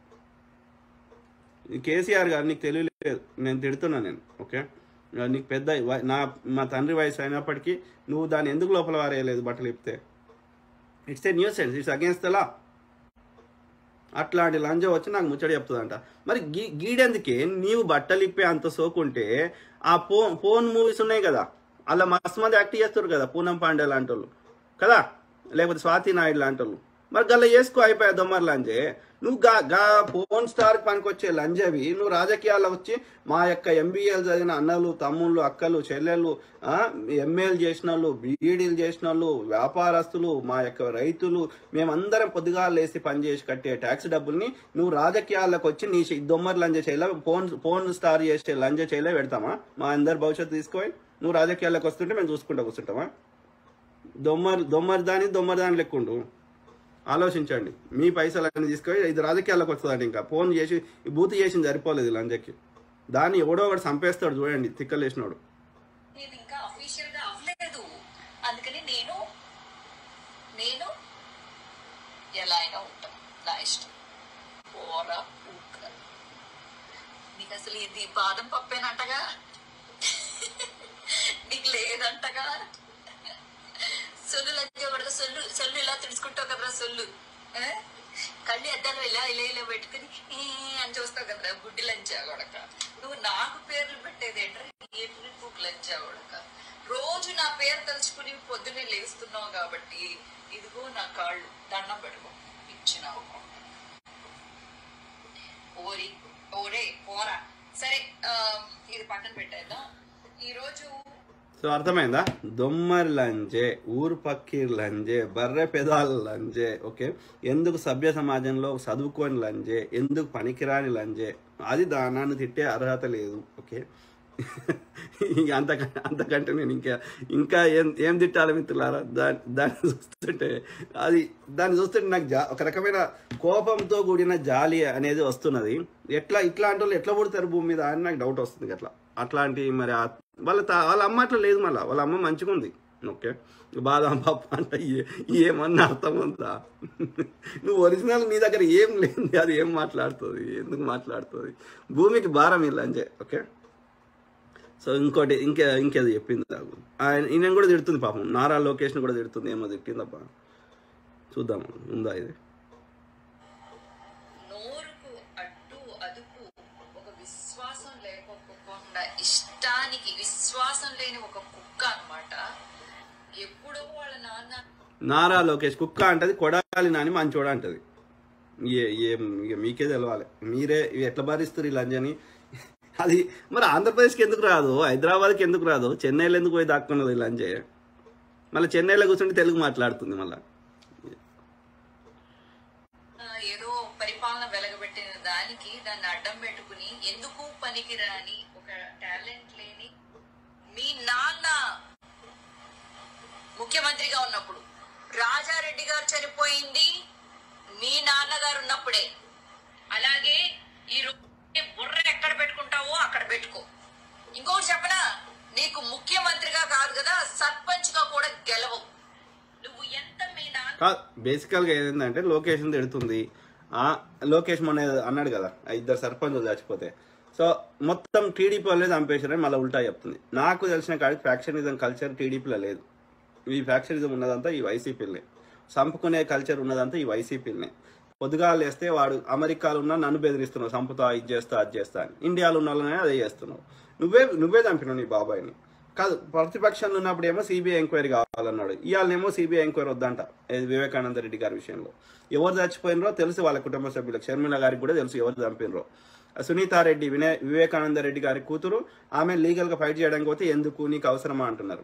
ఈ కేసీఆర్ గారు నీకు తెలియలేదు నేను తిడుతున్నా నేను ఓకే నీకు పెద్ద వ- నా మా తండ్రి వయసు అయినప్పటికీ నువ్వు దాన్ని ఎందుకు లోపల వారేయలేదు బట్టలు ఇప్పితే it's a nuisance it's against the law అట్లాంటి లంజం వచ్చి నాకు ముచ్చట చెప్తుందంట మరి గీ గీడెందుకే నీవు బట్టలు ఇప్పే అంత సోకుంటే ఆ పో ఫోన్ మూవీస్ ఉన్నాయి కదా అలా మస్తు మంది యాక్ట్ చేస్తారు కదా పూనం పాండే లాంటి వాళ్ళు కదా లేకపోతే స్వాతి నాయుడు లాంటి వాళ్ళు మరి గల్ల చేసుకో అయిపోయా దొమ్మర్ లంజే నువ్వు గా గా ఫోన్ స్టార్ పనికొచ్చే లంజవి నువ్వు రాజకీయాల్లో వచ్చి మా యొక్క ఎంబీఏలు చదివిన అన్నలు తమ్ముళ్ళు అక్కలు చెల్లెళ్ళు ఎంఏలు చేసిన వాళ్ళు బీఈడీలు చేసిన వాళ్ళు వ్యాపారస్తులు మా యొక్క రైతులు మేమందరం పొద్దుగా లేసి పనిచేసి కట్టే ట్యాక్స్ డబ్బుల్ని నువ్వు రాజకీయాల్లోకి వచ్చి నీ షి- దొమ్మర్ లంజ చేయలే ఫోన్ ఫోన్ స్టార్ చేసే లంజ చేయలే పెడతామా మా అందరి భవిష్యత్తు తీసుకోయి నువ్వు రాజకీయాల్లోకి వస్తుంటే మేము చూసుకుంటా కూర్చుంటామా దొమ్మర్ దొమ్మర్ దాని దొమ్మర్ దాని లెక్కుండు ఆలోచించండి మీ పైసలన్నీ తీసుకొని ఇది రాజకీయాల్లోకి వస్తుందండి ఇంకా ఫోన్ చేసి ఈ బూత్ చేసింది సరిపోలేదు లంజకి దాన్ని ఎవడో ఒకటి చంపేస్తాడు చూడండి తిక్కలేసినోడు నేను ఇంకా అఫీషియల్ గా అవ్వలేదు అందుకని నేను నేను ఎలా అయినా ఉంటాను నా ఇష్టం ఓరా ఊక నీకు అసలు ఇది బాదం పప్పేనంటగా నీకు లేదంటగా సొల్లు లజ్జ పడక సొల్లు సొల్లు ఇలా తుడుచుకుంటావు కదరా సొల్లు ఆ? కళ్ళు అద్దాలు ఇలా ఇలా ఇలా పెట్టుకుని ఈ అని చూస్తావు కదరా గుడ్డి లంచా కొడక నువ్వు నాకు పేర్లు పెట్టేది ఏంట్రా ఏప్రిల్ పూక్ లంచా కొడక రోజు నా పేరు తలుచుకుని పొద్దున్నే లేస్తున్నావు కాబట్టి ఇదిగో నా కాళ్ళు దండం పెట్టుకో ఇచ్చినావు ఓరి ఓరే పోరా సరే ఆ, ఇది పక్కన పెట్టేద్దాం ఈరోజు సో అర్థమైందా దొమ్మరి లంజే ఊరు పక్కీర్ లంజే బర్రె పెదాల లంజే ఓకే ఎందుకు సభ్య సమాజంలో చదువుకోని లంజే ఎందుకు పనికిరాని లంజే అది దానాన్ని తిట్టే అర్హత లేదు ఓకే ఇక అంతకంటే అంతకంటే నేను ఇంకా ఇంకా ఏం ఏం తిట్టాలి మిత్రులారా దాన్ని దాన్ని చూస్తుంటే అది దాన్ని చూస్తుంటే నాకు జా ఒక రకమైన కోపంతో కూడిన జాలి అనేది వస్తున్నది ఎట్లా ఇట్లాంటి వాళ్ళు ఎట్లా పుడతారు భూమి మీద అని నాకు డౌట్ వస్తుంది అట్లా అట్లాంటి మరి ఆ- వాళ్ళ తా- వాళ్ళ అమ్మ అట్లా లేదు మళ్ళీ వాళ్ళ అమ్మ మంచిగా ఉంది ఓకే బాదాం పప్పు అంటే ఏ- ఏమన్నా అర్థం ఉందా నువ్వు ఒరిజినల్ నీ దగ్గర ఏం లేదు అది ఏం మాట్లాడుతుంది ఎందుకు మాట్లాడుతుంది భూమికి భారం ఇలా అంజే ఓకే సో ఇంకోటి ఇంకే ఇంకేదో చెప్పింది నాకు ఆయన ఈయన కూడా తిడుతుంది పాపం నారా లోకేష్ని కూడా తిడుతుంది ఏమో తిట్టిందప్ప చూద్దాం ఉందా ఇది నోరుకు అడ్డు అదుపు ఒక విశ్వాసం లేకపోకుండా ఇష్టానికి విశ్వాసం లేని ఒక కుక్క అన్నమాట ఎప్పుడో వాళ్ళ నాన్న నారా లోకేష్ కుక్క అంటది కొడాలి నాని మంచోడ అంటది ఏ ఏం ఇక మీకే తెలవాలి మీరే ఇవి ఎట్లా భరిస్తారు ఈ లంజని అది మరి ఆంధ్రప్రదేశ్కి ఎందుకు రాదు హైదరాబాద్కి ఎందుకు రాదు చెన్నైలో ఎందుకు పోయి దాక్కున్నది ఈ లంజే మళ్ళీ చెన్నైలో కూర్చుంటే తెలుగు మాట్లాడుతుంది మళ్ళీ ఆ, ఏదో పరిపాలన వెలగబెట్టిన దానికి దాన్ని అడ్డం పెట్టుకుని ఎందుకు పనికిరాని ఒక టాలెంట్ లేని మీ నాన్న ముఖ్యమంత్రిగా ఉన్నప్పుడు రాజారెడ్డి గారు చనిపోయింది మీ నాన్నగారు ఉన్నప్పుడే అలాగే ఈ రో- బుర్ర ఎక్కడ పెట్టుకుంటావో అక్కడ పెట్టుకో ఇంకొకటి చెప్పనా నీకు ముఖ్యమంత్రిగా కాదు కదా సర్పంచ్ గా కూడా గెలవవు నువ్వు ఎంత మీ నాన్న కాదు బేసికల్గా ఏంటంటే లొకేషన్ తిడుతుంది ఆ లోకేష్ మొన్న ఏదో అన్నాడు కదా ఆ ఇద్దరు సర్పంచులు చచ్చిపోతే సో మొత్తం టీడీపీ వాళ్ళే చంపేశారని మళ్ళీ ఉల్టా చెప్తుంది నాకు తెలిసిన కాడికి ఫ్యాక్షనిజం కల్చర్ టీడీపీలో లేదు ఈ ఫ్యాక్షనిజం ఉన్నదంతా ఈ వైసీపీలనే చంపుకునే కల్చర్ ఉన్నదంతా ఈ వైసీపీలనే పొద్దుగా లేస్తే వాడు అమెరికాలో ఉన్న నన్ను బెదిరిస్తున్నావు చంపుతా ఇది చేస్తా అది చేస్తా అని ఇండియాలో ఉన్న వాళ్ళనే అదే చేస్తున్నావు నువ్వే నువ్వే చంపినావు నీ బాబాయ్ని కాదు ప్రతిపక్షంలో ఉన్నప్పుడు ఏమో సిబిఐ ఎంక్వైరీ కావాలన్నాడు ఇవాళనేమో సిబిఐ ఎంక్వైరీ వద్దంట ఏది వివేకానంద రెడ్డి గారి విషయంలో ఎవరు చచ్చిపోయినరో తెలుసు వాళ్ళ కుటుంబ సభ్యులకు షర్మిల గారికి కూడా తెలుసు ఎవరు చంపినరో సునీతారెడ్డి వినయ వివేకానంద రెడ్డి గారి కూతురు ఆమె లీగల్గా ఫైట్ చేయడానికి పోతే ఎందుకు నీకు అవసరమా అంటున్నారు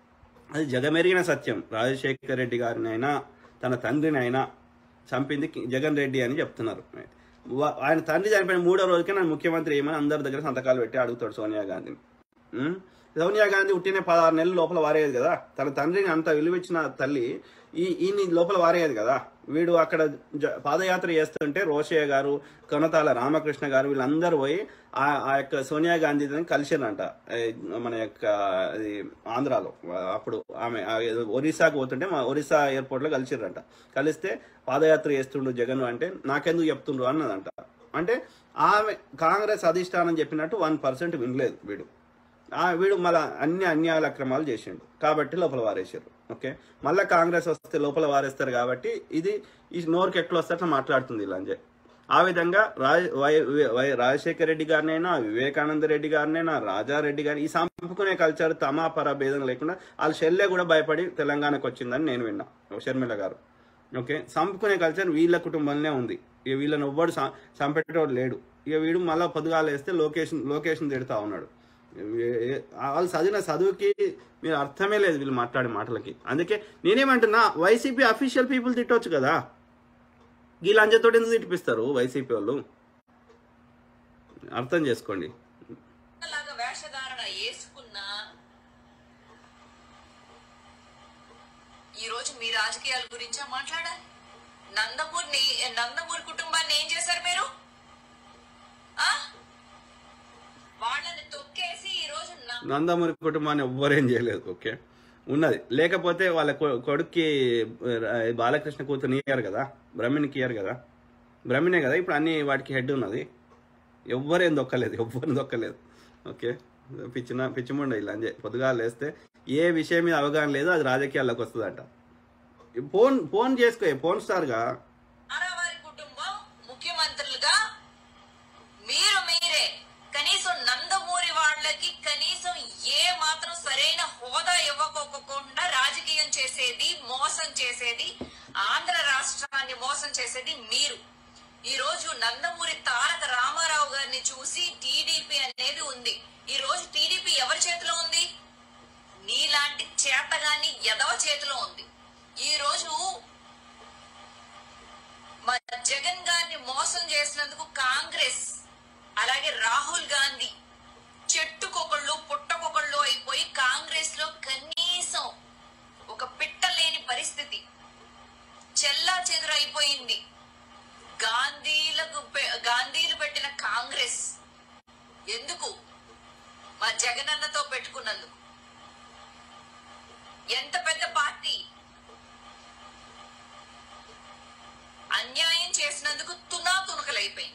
అది జగమెరిగిన సత్యం రాజశేఖర్ రెడ్డి గారినైనా తన తండ్రినైనా చంపింది కి- జగన్ రెడ్డి అని చెప్తున్నారు వా- ఆయన తండ్రి చనిపోయిన మూడో రోజుకే నన్ను ముఖ్యమంత్రి ఏమని అందరి దగ్గర సంతకాలు పెట్టి అడుగుతాడు సోనియా గాంధీని ఉం? సోనియా గాంధీ పుట్టిన పదహారు నెలలు లోపల వారేది కదా తన తండ్రిని అంత విలువిచ్చిన తల్లి ఈ ఈయన్ని లోపల వారేది కదా వీడు అక్కడ జ- పాదయాత్ర చేస్తుంటే రోషయ్య గారు కొనతాల రామకృష్ణ గారు వీళ్ళందరూ పోయి ఆ ఆ యొక్క సోనియా గాంధీని కలిసిరంట ఏ, మన యొక్క అది ఆంధ్రాలో అప్పుడు ఆమె ఆ ఏదో ఒరిస్సాకు పోతుంటే మా ఒరిస్సా ఎయిర్పోర్ట్ లో కలిసిరంట కలిస్తే పాదయాత్ర చేస్తుండు జగన్ అంటే నాకెందుకు చెప్తుండ్రు అన్నదంట అంటే ఆమె కాంగ్రెస్ అధిష్టానం చెప్పినట్టు వన్ పర్సెంట్ వినలేదు వీడు ఆ వీడు మళ్ళా అన్ని అన్యాయాల అక్రమాలు చేసిండు కాబట్టి లోపల వారేసారు ఓకే మళ్ళీ కాంగ్రెస్ వస్తే లోపల వారేస్తారు కాబట్టి ఇది ఈ నోరుకి ఎట్లా వస్తే అట్లా మాట్లాడుతుంది లంజే ఆ విధంగా రాజ్ వై- వై- రాజశేఖర రెడ్డి గారినైనా వివేకానంద రెడ్డి గారినైనా రాజారెడ్డి గారిని ఈ సంపుకునే కల్చర్ తమాపర భేదం లేకుండా వాళ్ళ చెల్లె కూడా భయపడి తెలంగాణకు వచ్చిందని నేను విన్నా షర్మిల గారు ఓకే చంపుకునే కల్చర్ వీళ్ళ కుటుంబంలోనే ఉంది ఇక వీళ్ళని ఎవ్వడు చం- చంపేటోడు లేడు ఇక వీడు మళ్ళీ పొద్దుగాలు వేస్తే లొకేషన్ లొకేషన్ తిడతా ఉన్నాడు ఏ- ఏ- వాళ్ళు చదివిన చదువుకి మీరు అర్థమే లేదు వీళ్ళు మాట్లాడే మాటలకి అందుకే నేనేమంటున్నా వైసీపీ అఫీషియల్ పీపుల్ తిట్టొచ్చు కదా ఈ లంజతోటి ఎందుకు తిట్టిపిస్తారు వైసీపీ వాళ్ళు అర్థం చేసుకోండి లాగా వేషధారణ వేసుకున్నా ఈ రోజు మీ రాజకీయాల గురించా మాట్లాడాలి నందమూరిని నందమూరి కుటుంబాన్ని ఏం చేశారు మీరు ఆ? వాళ్ళని తొక్కేసి ఈ రోజు నా- నందమూరి కుటుంబాన్ని ఎవ్వరేం చేయలేదు ఓకే ఉన్నది లేకపోతే వాళ్ళ కొ- కొడుక్కి ఆ, బాలకృష్ణ కూతురు ఇయ్యారు కదా బ్రహ్మినికి ఇయ్యారు కదా బ్రహ్మినే కదా ఇప్పుడు అన్ని వాటికి హెడ్ ఉన్నది ఎవ్వరేం దొక్కలేదు ఎవ్వరిని దొక్కలేదు ఓకే పిచ్చిన పిచ్చిముండ ఇలా అంజే పొద్దుగా లేస్తే ఏ విషయం మీద అవగాహన లేదో అది రాజకీయాల్లోకి వస్తుందంట ఫోన్ ఫోన్ చేసుకో ఫోన్ స్టార్గా ఆరావారి కుటుంబం ముఖ్యమంత్రులుగా మీరు మీరే కనీసం నందమూరి వాళ్ళకి కనీసం ఏ మాత్రం సరైన హోదా ఇవ్వకోకుండా రాజకీయం చేసేది మోసం చేసేది ఆంధ్ర రాష్ట్రాన్ని మోసం చేసేది మీరు ఈ రోజు నందమూరి తారక రామారావు గారిని చూసి టీడీపీ అనేది ఉంది ఈ రోజు టీడీపీ ఎవరి చేతిలో ఉంది నీలాంటి చేతగాని ఎదవ చేతిలో ఉంది ఈ రోజు మన జగన్ గారిని మోసం చేసినందుకు కాంగ్రెస్ అలాగే రాహుల్ గాంధీ చెట్టుకొకళ్ళు పుట్టకొకళ్ళు అయిపోయి కాంగ్రెస్ లో కనీసం ఒక పిట్ట లేని పరిస్థితి చెల్లా చెదురు అయిపోయింది గాంధీలకు పె- గాంధీలు పెట్టిన కాంగ్రెస్ ఎందుకు మా జగనన్నతో పెట్టుకున్నందుకు ఎంత పెద్ద పార్టీ అన్యాయం చేసినందుకు తునా తునకలైపోయింది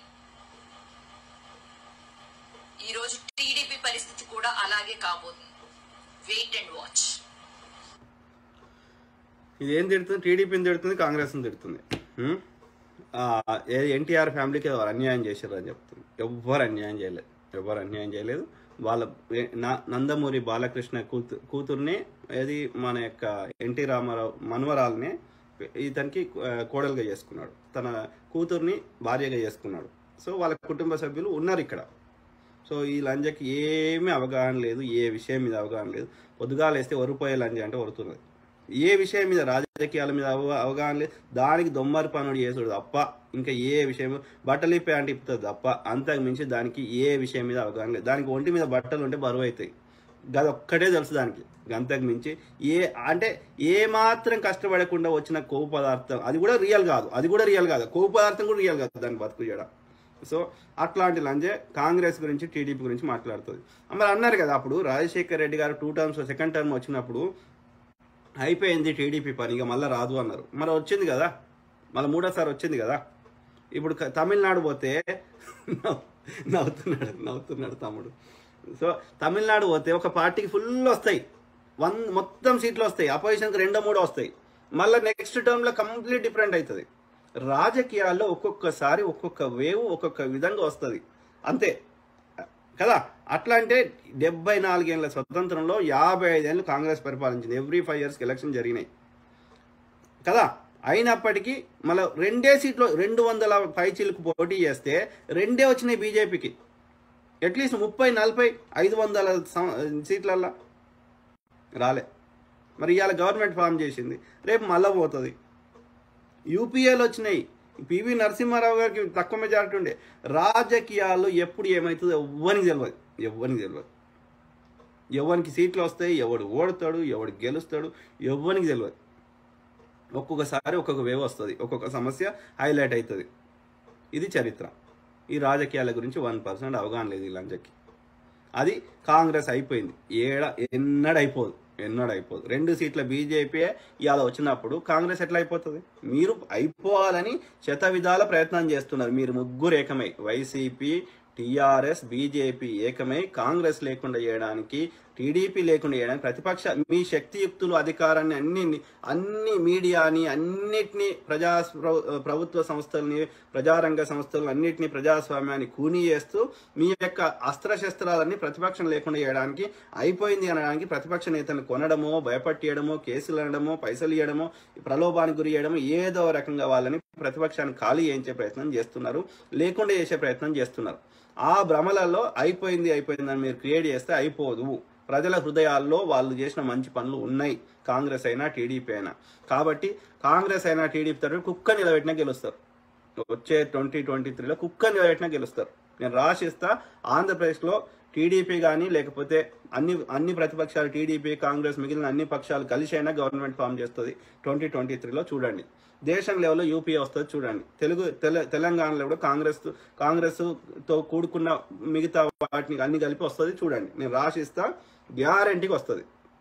ఈ రోజు టీడీపీ పరిస్థితి కూడా అలాగే కాబోతుంది వెయిట్ అండ్ వాచ్ ఇది ఏం తిడుతుంది టీడీపీని తిడుతుంది కాంగ్రెస్ని తిడుతుంది హ్మ్? ఆ, ఏ- ఎన్టీఆర్ ఫ్యామిలీకి ఎవరు అన్యాయం చేశారు అని చెప్తుంది ఎవ్వరు అన్యాయం చేయలేదు ఎవ్వరు అన్యాయం చేయలేదు వాళ్ళ ఏ- నా- నందమూరి బాలకృష్ణ కూతు కూతుర్ని ఏది మన యొక్క ఎన్టీ రామారావు మనవరాల్ని ఇతనికి ఆ, కోడలుగా చేసుకున్నాడు తన కూతుర్ని భార్యగా చేసుకున్నాడు సో వాళ్ళ కుటుంబ సభ్యులు ఉన్నారు ఇక్కడ సో ఈ లంజకి ఏమీ అవగాహన లేదు ఏ విషయం మీద అవగాహన లేదు పొద్దుగాలు వేస్తే ఒరిపోయే లంజ అంటే వరుతున్నది ఏ విషయం మీద రాజకీయాల మీద అవ- అవగాహన లేదు దానికి దొమ్మరి పనుడు చేసుడు తప్ప ఇంకా ఏ విషయం బట్టలు ప్యాంట్ ఇప్పుతుంది తప్ప అంతకు మించి దానికి ఏ విషయం మీద అవగాహన లేదు దానికి ఒంటి మీద బట్టలు ఉంటే బరువు అవుతాయి గది ఒక్కటే తెలుసు దానికి అంతకు మించి ఏ అంటే ఏ మాత్రం కష్టపడకుండా వచ్చిన కొవ్వు పదార్థం అది కూడా రియల్ కాదు అది కూడా రియల్ కాదు కొవ్వు పదార్థం కూడా రియల్ కాదు దాన్ని బతుకు చేయడం సో అట్లాంటి లంజే కాంగ్రెస్ గురించి టీడీపీ గురించి మాట్లాడుతుంది మరి అన్నారు కదా అప్పుడు రాజశేఖర్ రెడ్డి గారు టూ టర్మ్స్ సెకండ్ టర్మ్ వచ్చినప్పుడు అయిపోయింది టీడీపీ పని ఇక మళ్ళీ రాదు అన్నారు మరి వచ్చింది కదా మళ్ళీ మూడోసారి వచ్చింది కదా ఇప్పుడు క- తమిళనాడు పోతే నవ్వు- నవ్వుతున్నాడు నవ్వుతున్నాడు తమ్ముడు సో తమిళనాడు పోతే ఒక పార్టీకి ఫుల్ వస్తాయి వన్ మొత్తం సీట్లు వస్తాయి అపోజిషన్కి రెండో మూడో వస్తాయి మళ్ళీ నెక్స్ట్ టర్మ్లో కంప్లీట్ డిఫరెంట్ అవుతుంది రాజకీయాల్లో ఒక్కొక్కసారి ఒక్కొక్క వేవ్ ఒక్కొక్క విధంగా వస్తుంది అంతే కదా అట్లా అంటే డెబ్బై నాలుగేళ్ల స్వతంత్రంలో యాభై ఐదేళ్ళు కాంగ్రెస్ పరిపాలించింది ఎవ్రీ ఫైవ్ ఇయర్స్కి ఎలక్షన్ జరిగినాయి కదా అయినప్పటికీ మళ్ళీ రెండే సీట్లు రెండు వందల పైచీలకు పోటీ చేస్తే రెండే వచ్చినాయి బీజేపీకి అట్లీస్ట్ ముప్పై నలభై ఐదు వందల సం- సీట్లల్లా రాలే మరి ఇవాళ గవర్నమెంట్ ఫామ్ చేసింది రేపు మళ్ళా పోతుంది యూపీఏలు వచ్చినాయి పివి నరసింహారావు గారికి తక్కువ మెజారిటీ ఉండే రాజకీయాల్లో ఎప్పుడు ఏమవుతుందో ఎవ్వరికి తెలియదు ఎవ్వరికి తెలియదు ఎవరికి సీట్లు వస్తాయి ఎవడు ఓడతాడు ఎవడు గెలుస్తాడు ఎవ్వరికి తెలియదు ఒక్కొక్కసారి ఒక్కొక్క వేవ్ వస్తుంది ఒక్కొక్క సమస్య హైలైట్ అవుతుంది ఇది చరిత్ర ఈ రాజకీయాల గురించి వన్ పర్సెంట్ అవగాహన లేదు ఈ లంచకి అది కాంగ్రెస్ అయిపోయింది ఏడ ఎన్నడ అయిపోదు ఎన్నడ అయిపోదు రెండు సీట్ల బీజేపీ ఇవాళ వచ్చినప్పుడు కాంగ్రెస్ ఎట్లా అయిపోతుంది మీరు అయిపోవాలని శత విధాల ప్రయత్నం చేస్తున్నారు మీరు ముగ్గురు ఏకమై వైసీపీ టీఆర్ఎస్ బీజేపీ ఏకమై కాంగ్రెస్ లేకుండా చేయడానికి టీడీపీ లేకుండా చేయడానికి ప్రతిపక్ష మీ శక్తియుక్తులు అధికారాన్ని అన్ని అన్ని మీడియాని అన్నిటినీ ప్రజా ప్ర- ప్రభుత్వ సంస్థల్ని ప్రజారంగ సంస్థలు అన్నిటినీ ప్రజాస్వామ్యాన్ని కూనీ చేస్తూ మీ యొక్క అస్త్రశస్త్రాలన్నీ ప్రతిపక్షం లేకుండా చేయడానికి అయిపోయింది అనడానికి ప్రతిపక్ష నేతలను కొనడమో భయపట్టియడమో కేసులు అనడమో పైసలు ఇవ్వడమో ప్రలోభానికి గురి చేయడమో ఏదో రకంగా వాళ్ళని ప్రతిపక్షాన్ని ఖాళీ చేయించే ప్రయత్నం చేస్తున్నారు లేకుండా చేసే ప్రయత్నం చేస్తున్నారు ఆ భ్రమలలో అయిపోయింది అయిపోయింది అని మీరు క్రియేట్ చేస్తే అయిపోదు ప్రజల హృదయాల్లో వాళ్ళు చేసిన మంచి పనులు ఉన్నాయి కాంగ్రెస్ అయినా టీడీపీ అయినా కాబట్టి కాంగ్రెస్ అయినా టీడీపీ తరఫు కుక్క నిలబెట్టినా గెలుస్తారు వచ్చే ట్వంటీ ట్వంటీ త్రీలో కుక్క నిలబెట్టినా గెలుస్తారు నేను రాసిస్తా ఆంధ్రప్రదేశ్లో టీడీపీ కానీ లేకపోతే అన్ని అన్ని ప్రతిపక్షాలు టీడీపీ కాంగ్రెస్ మిగిలిన అన్ని పక్షాలు కలిసి అయినా గవర్నమెంట్ ఫామ్ చేస్తుంది ట్వంటీ ట్వంటీ త్రీలో చూడండి దేశం లెవెల్లో యూపీఏ వస్తుంది చూడండి తెలుగు తెల తెలంగాణలో కూడా కాంగ్రెస్ కాంగ్రెస్ తో కూడుకున్న మిగతా వాటిని అన్ని కలిపి వస్తుంది చూడండి నేను రాసిస్తా గ్యారంటీకి వస్తుంది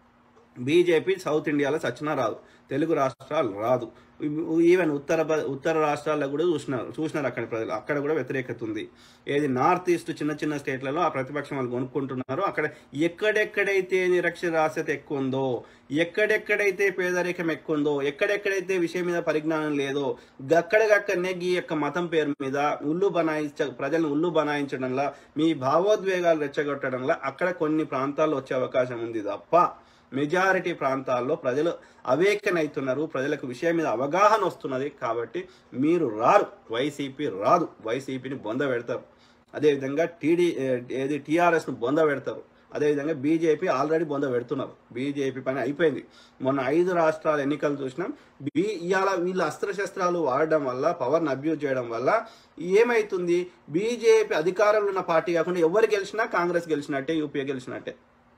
బీజేపీ సౌత్ ఇండియాలో సచ్చినా రాదు తెలుగు రాష్ట్రాలు రాదు ఈవెన్ ఉత్తర బ- ఉత్తర రాష్ట్రాల్లో కూడా చూసినారు చూసినారు అక్కడి ప్రజలు అక్కడ కూడా వ్యతిరేకత ఉంది ఏది నార్త్ ఈస్ట్ చిన్న చిన్న స్టేట్లలో ఆ ప్రతిపక్షం వాళ్ళు కొనుక్కుంటున్నారు అక్కడ ఎక్కడెక్కడైతే నిరక్షరాస్యత ఎక్కువ ఉందో ఎక్కడెక్కడైతే పేదరికం ఎక్కువ ఉందో ఎక్కడెక్కడైతే విషయం మీద పరిజ్ఞానం లేదో గక్కడగక్కడనే ఈ యొక్క మతం పేరు మీద ఉల్లు బనాయించ ప్రజలను ఉల్లు బనాయించడంలో మీ భావోద్వేగాలు రెచ్చగొట్టడంలో అక్కడ కొన్ని ప్రాంతాల్లో వచ్చే అవకాశం ఉంది తప్ప మెజారిటీ ప్రాంతాల్లో ప్రజలు అవేకన్ అవుతున్నారు ప్రజలకు విషయం మీద అవగాహన వస్తున్నది కాబట్టి మీరు రారు వైసీపీ రాదు వైసీపీని బొంద పెడతారు అదేవిధంగా టీడీ ఏది టీఆర్ఎస్ను బొంద పెడతారు అదేవిధంగా బీజేపీ ఆల్రెడీ బొంద పెడుతున్నారు బీజేపీ పని అయిపోయింది మొన్న ఐదు రాష్ట్రాల ఎన్నికలు చూసినాం బీ ఇవాళ వీళ్ళు అస్త్రశస్త్రాలు వాడడం వల్ల పవర్ని అబ్యూజ్ చేయడం వల్ల ఏమైతుంది బీజేపీ అధికారంలో ఉన్న పార్టీ కాకుండా ఎవరు గెలిచినా కాంగ్రెస్ గెలిచినట్టే యూపీఏ గెలిచినట్టే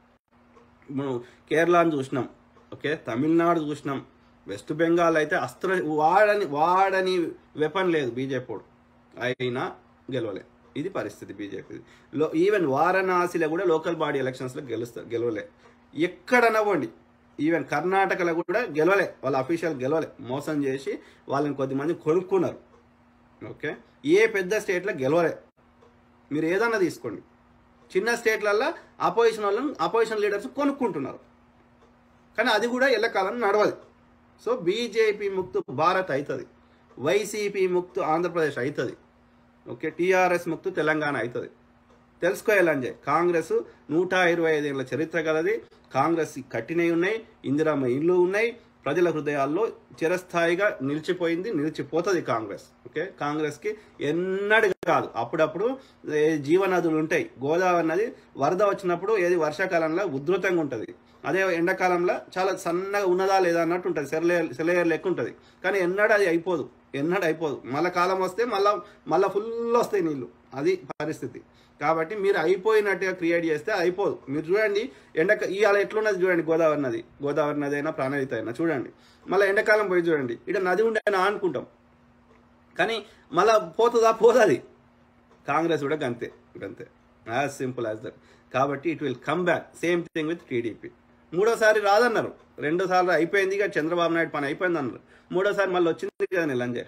మనం కేరళను చూసినాం ఓకే తమిళనాడు చూసినాం వెస్ట్ బెంగాల్ అయితే అస్త్ర వాడని వాడని వెపన్ లేదు బీజేపీ అయినా గెలవలే ఇది పరిస్థితి బీజేపీ లో ఈవెన్ వారణాసిలో కూడా లోకల్ బాడీ ఎలక్షన్స్లో గెలుస్తారు గెలవలే ఎక్కడ నవ్వండి ఈవెన్ కర్ణాటకలో కూడా గెలవలే వాళ్ళ అఫీషియల్ గెలవలే మోసం చేసి వాళ్ళని కొద్దిమంది కొనుక్కున్నారు ఓకే ఏ పెద్ద స్టేట్లో గెలవలే మీరు ఏదన్నా తీసుకోండి చిన్న స్టేట్లల్లో అపోజిషన్ వాళ్ళని అపోజిషన్ లీడర్స్ కొనుక్కుంటున్నారు కానీ అది కూడా ఎల్లకాలం నడవదు సో బీజేపీ ముక్తు భారత్ అవుతుంది వైసీపీ ముక్తు ఆంధ్రప్రదేశ్ అవుతుంది ఓకే టీఆర్ఎస్ ముక్తు తెలంగాణ అవుతుంది తెలుసుకోవాలంజే కాంగ్రెస్ నూట ఇరవై ఐదేళ్ల చరిత్ర గలది కాంగ్రెస్ కట్టినవి ఉన్నాయి ఇందిరమ్మ ఇల్లు ఉన్నాయి ప్రజల హృదయాల్లో చిరస్థాయిగా నిలిచిపోయింది నిలిచిపోతుంది కాంగ్రెస్ ఓకే కాంగ్రెస్కి ఎన్నడూ కాదు అప్పుడప్పుడు ఏ జీవనదులు ఉంటాయి గోదావరి నది వరద వచ్చినప్పుడు ఏది వర్షాకాలంలో ఉధృతంగా ఉంటుంది అదే ఎండాకాలంలో చాలా సన్నగా ఉన్నదా లేదా అన్నట్టు ఉంటుంది సెలయర్ సెలయర్ లెక్క ఉంటుంది కానీ ఎన్నడూ అది అయిపోదు ఎన్నడూ అయిపోదు మళ్ళా కాలం వస్తే మళ్ళా మళ్ళా ఫుల్ వస్తాయి నీళ్ళు అది పరిస్థితి కాబట్టి మీరు అయిపోయినట్టుగా క్రియేట్ చేస్తే అయిపోదు మీరు చూడండి ఎండక ఇవాళ ఎట్లున్నది చూడండి గోదావరి నది గోదావరి నది అయినా ప్రాణహిత అయినా చూడండి మళ్ళీ ఎండాకాలం పోయి చూడండి ఇక్కడ నది ఉండేనా అనుకుంటాం కానీ మళ్ళా పోతుందా పోతుంది కాంగ్రెస్ కూడా గంతే గంతే యాజ్ సింపుల్ యాజ్ దట్ కాబట్టి it will come back same thing with TDP మూడోసారి రాదన్నారు రెండోసారి అయిపోయింది ఇక చంద్రబాబు నాయుడు పని అయిపోయింది అన్నారు మూడోసారి మళ్ళీ వచ్చింది కదా నిలంజే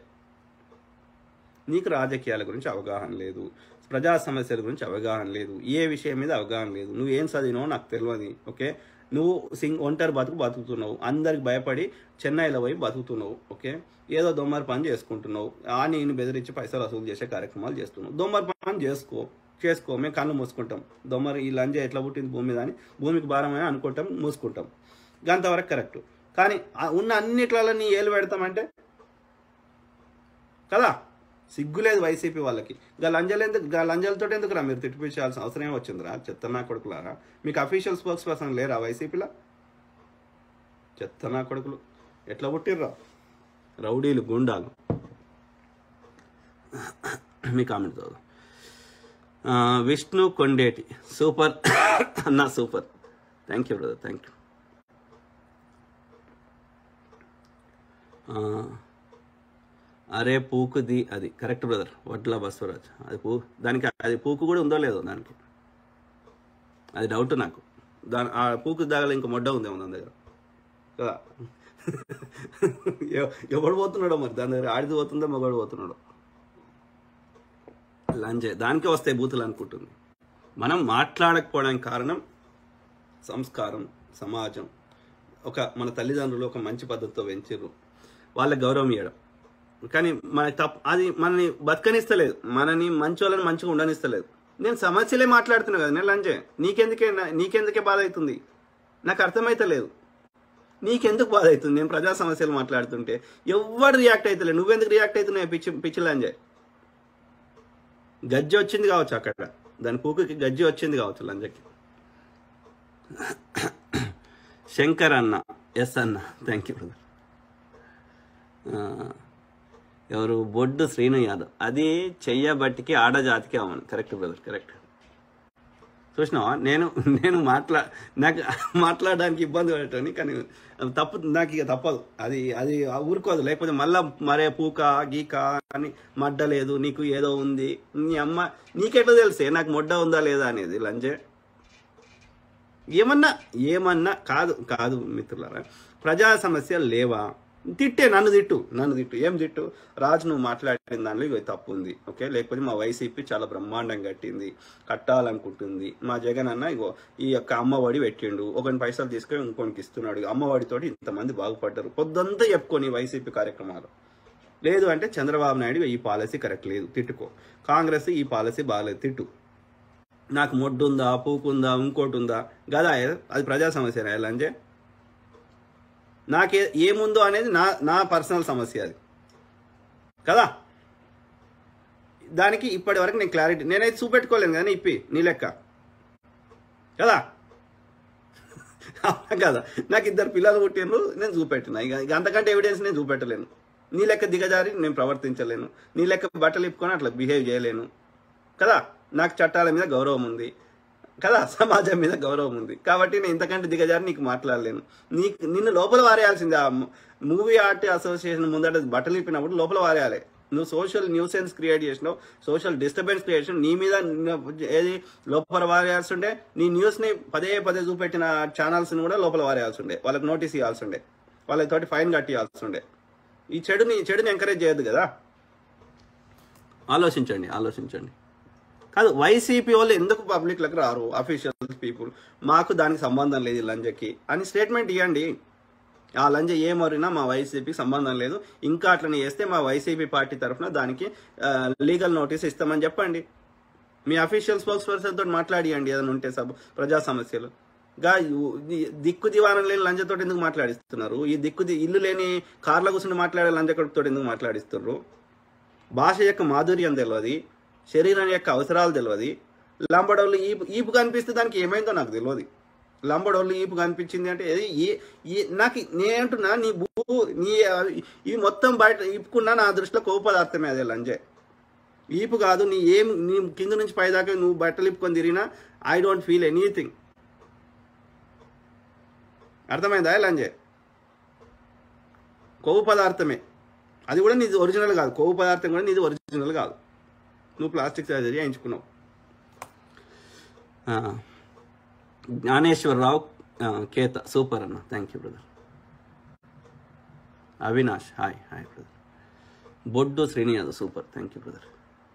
నీకు రాజకీయాల గురించి అవగాహన లేదు ప్రజా సమస్యల గురించి అవగాహన లేదు ఏ విషయం మీద అవగాహన లేదు నువ్వు ఏం చదివినావో నాకు తెలియదు ఓకే నువ్వు సింగ్ ఒంటరి బతుకు బతుకుతున్నావు అందరికి భయపడి చెన్నైలో పోయి బతుకుతున్నావు ఓకే ఏదో దొమ్మరి పని చేసుకుంటున్నావు ఆ నేను బెదిరించి పైసలు వసూలు చేసే కార్యక్రమాలు చేస్తున్నావు దొమ్మరి పని చేసుకో చేసుకో మేము కళ్ళు మూసుకుంటాం దొమ్మరి ఈ లంజ ఎట్లా పుట్టింది భూమి మీద అని భూమికి భారమని అనుకుంటాం మూసుకుంటాం అంతవరకు కరెక్ట్ కానీ ఆ ఉన్న అన్నిట్లలో నీ ఏలు పెడతామంటే కదా సిగ్గులేదు వైసీపీ వాళ్ళకి గా లంజలు ఎందుకు గా లంజలతో ఎందుకురా మీరు తిట్టిపించాల్సిన అవసరం ఏం వచ్చిందిరా చెత్తనా కొడుకులారా మీకు అఫీషియల్ స్పోక్స్ పర్సన్ లేరా వైసీపీలో చెత్తనా కొడుకులు ఎట్లా పుట్టిర్రా రౌడీలు గుండాలు మీ కామెంట్ చదువు ఆ, విష్ణు కొండేటి సూపర్ అన్నా super thank you brother thank you అరే పూకుది అది కరెక్ట్ బ్రదర్ వడ్ల బస్వరాజ్ అది పూ దానికి అది పూకు కూడా ఉందో లేదో దానికి అది డౌట్ నాకు దాని ఆ పూకు దాగల ఇంకో మొడ్డ ఉందేమో దాని దగ్గర కదా ఎవ- ఎవడు పోతున్నాడో మరి దాని దగ్గర ఆడిది పోతుందో మగవాడు పోతున్నాడో లంచే దానికే వస్తాయి బూతులు అనుకుంటుంది మనం మాట్లాడకపోవడానికి కారణం సంస్కారం సమాజం ఒక మన తల్లిదండ్రులు ఒక మంచి పద్ధతితో పెంచారు వాళ్ళకి గౌరవం ఇవ్వడం కానీ మన తప్ప అది మనని బతకనిస్తలేదు మనని మంచి వాళ్ళని మంచిగా ఉండనిస్తలేదు నేను సమస్యలే మాట్లాడుతున్నా కదా నేను లంచే నీకెందుకే నా- నీకెందుకే బాధ అవుతుంది నాకు అర్థమైతలేదు నీకెందుకు బాధ అవుతుంది నేను ప్రజా సమస్యలు మాట్లాడుతుంటే ఎవరు రియాక్ట్ అవుతలేదు నువ్వెందుకు రియాక్ట్ అవుతున్నావు పిచ్చి పిచ్చి లంజే గజ్జి వచ్చింది కావచ్చు అక్కడ దాని పూకుకి గజ్జి వచ్చింది కావచ్చు లంజకి శంకర్ అన్న ఎస్ అన్న థ్యాంక్ యూ బ్రదర్ ఎవరు బొడ్డు శ్రీను యాదవ్ అది చెయ్యబట్టికి ఆడజాతికి అవను కరెక్ట్ బ్రదర్ కరెక్ట్ చూసినావా నేను నేను మాట్లా నాకు మాట్లాడడానికి ఇబ్బంది పడటని కానీ తప్పు నాకు ఇక తప్పదు అది అది ఊరుకోదు లేకపోతే మళ్ళా మరే పూక గీక అని మడ్డ లేదు నీకు ఏదో ఉంది నీ అమ్మ నీకెట్లా తెలిసే నాకు మొడ్డ ఉందా లేదా అనేది లంజే ఏమన్నా ఏమన్నా కాదు కాదు మిత్రులారా ప్రజా సమస్యలు లేవా తిట్టే నన్ను తిట్టు నన్ను తిట్టు ఏం తిట్టు రాజు నువ్వు మాట్లాడిన దానిలో ఇవి తప్పు ఉంది ఓకే లేకపోతే మా వైసీపీ చాలా బ్రహ్మాండం కట్టింది కట్టాలనుకుంటుంది మా జగన్ అన్న ఇగో ఈ యొక్క అమ్మఒడి పెట్టిండు ఒకని పైసలు తీసుకొని ఇంకొనికి ఇస్తున్నాడు అమ్మఒడితోటి ఇంతమంది బాగుపడ్డారు పొద్దంతా చెప్పుకొని వైసీపీ కార్యక్రమాలు లేదు అంటే చంద్రబాబు నాయుడు ఈ పాలసీ కరెక్ట్ లేదు తిట్టుకో కాంగ్రెస్ ఈ పాలసీ బాగాలేదు తిట్టు నాకు మొడ్డు ఉందా పూకుందా ఇంకోటి ఉందా గదా అది ప్రజా సమస్య లంజే నాకే ఏముందో అనేది నా నా పర్సనల్ సమస్య అది కదా దానికి ఇప్పటి వరకు నేను క్లారిటీ నేనైతే చూపెట్టుకోలేను కానీ ఇప్పి నీ లెక్క కదా అవునా కదా నాకు ఇద్దరు పిల్లలు పుట్టిండ్రు నేను చూపెట్టిన ఇక ఇక అంతకంటే ఎవిడెన్స్ నేను చూపెట్టలేను నీ లెక్క దిగజారి నేను ప్రవర్తించలేను నీ లెక్క బట్టలు ఇప్పుకొని అట్లా బిహేవ్ చేయలేను కదా నాకు చట్టాల మీద గౌరవం ఉంది కదా సమాజం మీద గౌరవం ఉంది కాబట్టి నేను ఇంతకంటే దిగజారి నీకు మాట్లాడలేను నీకు నిన్ను లోపల వారేయాల్సిందే ఆ మూవీ ఆర్ట్ అసోసియేషన్ ముందట బట్టలు ఇప్పినప్పుడు లోపల వారేయాలి నువ్వు సోషల్ న్యూసెన్స్ క్రియేట్ చేసినావు సోషల్ డిస్టర్బెన్స్ క్రియేట్ చేసినావు నీ మీద న- ఏది లోపల వారేయాల్సి ఉండే నీ న్యూస్ని పదే పదే చూపెట్టిన ఛానల్స్ని కూడా లోపల వారేయాల్సి ఉండే వాళ్ళకి నోటీస్ ఇవ్వాల్సి ఉండే వాళ్ళతోటి ఫైన్ కట్టియాల్సి ఉండే ఈ చెడుని చెడుని ఎంకరేజ్ చేయొద్దు కదా ఆలోచించండి ఆలోచించండి కాదు వైసీపీ వాళ్ళు ఎందుకు పబ్లిక్లకు రారు అఫీషియల్ పీపుల్ మాకు దానికి సంబంధం లేదు ఈ లంజకి అని స్టేట్మెంట్ ఇవ్వండి ఆ లంజ ఏ మరినా మా వైసీపీకి సంబంధం లేదు ఇంకా అట్లనే చేస్తే మా వైసీపీ పార్టీ తరఫున దానికి లీగల్ నోటీస్ ఇస్తామని చెప్పండి మీ అఫీషియల్ స్పోక్స్ పర్సన్ తోటి మాట్లాడియండి ఏదైనా ఉంటే సబ్ ప్రజా సమస్యలు గా యు- ఈ దిక్కు దివానం లేని లంజతో ఎందుకు మాట్లాడిస్తున్నారు ఈ దిక్కు ది- ఇల్లు లేని కార్ల కూర్చుని మాట్లాడే లంజ కొడుకుతో ఎందుకు మాట్లాడిస్తున్నారు భాష యొక్క మాధుర్యం తెలియదు శరీరం యొక్క అవసరాలు తెలియదు లంబడోళ్ళు ఈపు ఈపు కనిపిస్తే దానికి ఏమైందో నాకు తెలియదు లంబడోళ్ళు ఈపు కనిపించింది అంటే ఏది ఈ- ఈ- నాకు నేనంటున్నా నీ భూ నీ ఇవి మొత్తం బయట ఇప్పుకున్నా నా దృష్టిలో కోప పదార్థమే అదే లంజే ఈపు కాదు నీ ఏం నీ కింద నుంచి పైదాకా నువ్వు బట్టలు ఇప్పుకొని తిరిగినా ఐ డోంట్ ఫీల్ ఎనీథింగ్ అర్థమైందా లంజే కొవ్వు పదార్థమే అది కూడా నీది ఒరిజినల్ కాదు కొవ్వు పదార్థం కూడా నీది ఒరిజినల్ కాదు నువ్వు ప్లాస్టిక్ సర్జరీ చేయించుకున్నావు ఆ, జ్ఞానేశ్వరరావు ఆ, కేత సూపర్ అన్న thank you brother Avinash hi hi brother Boddu Srini Yadav super thank you brother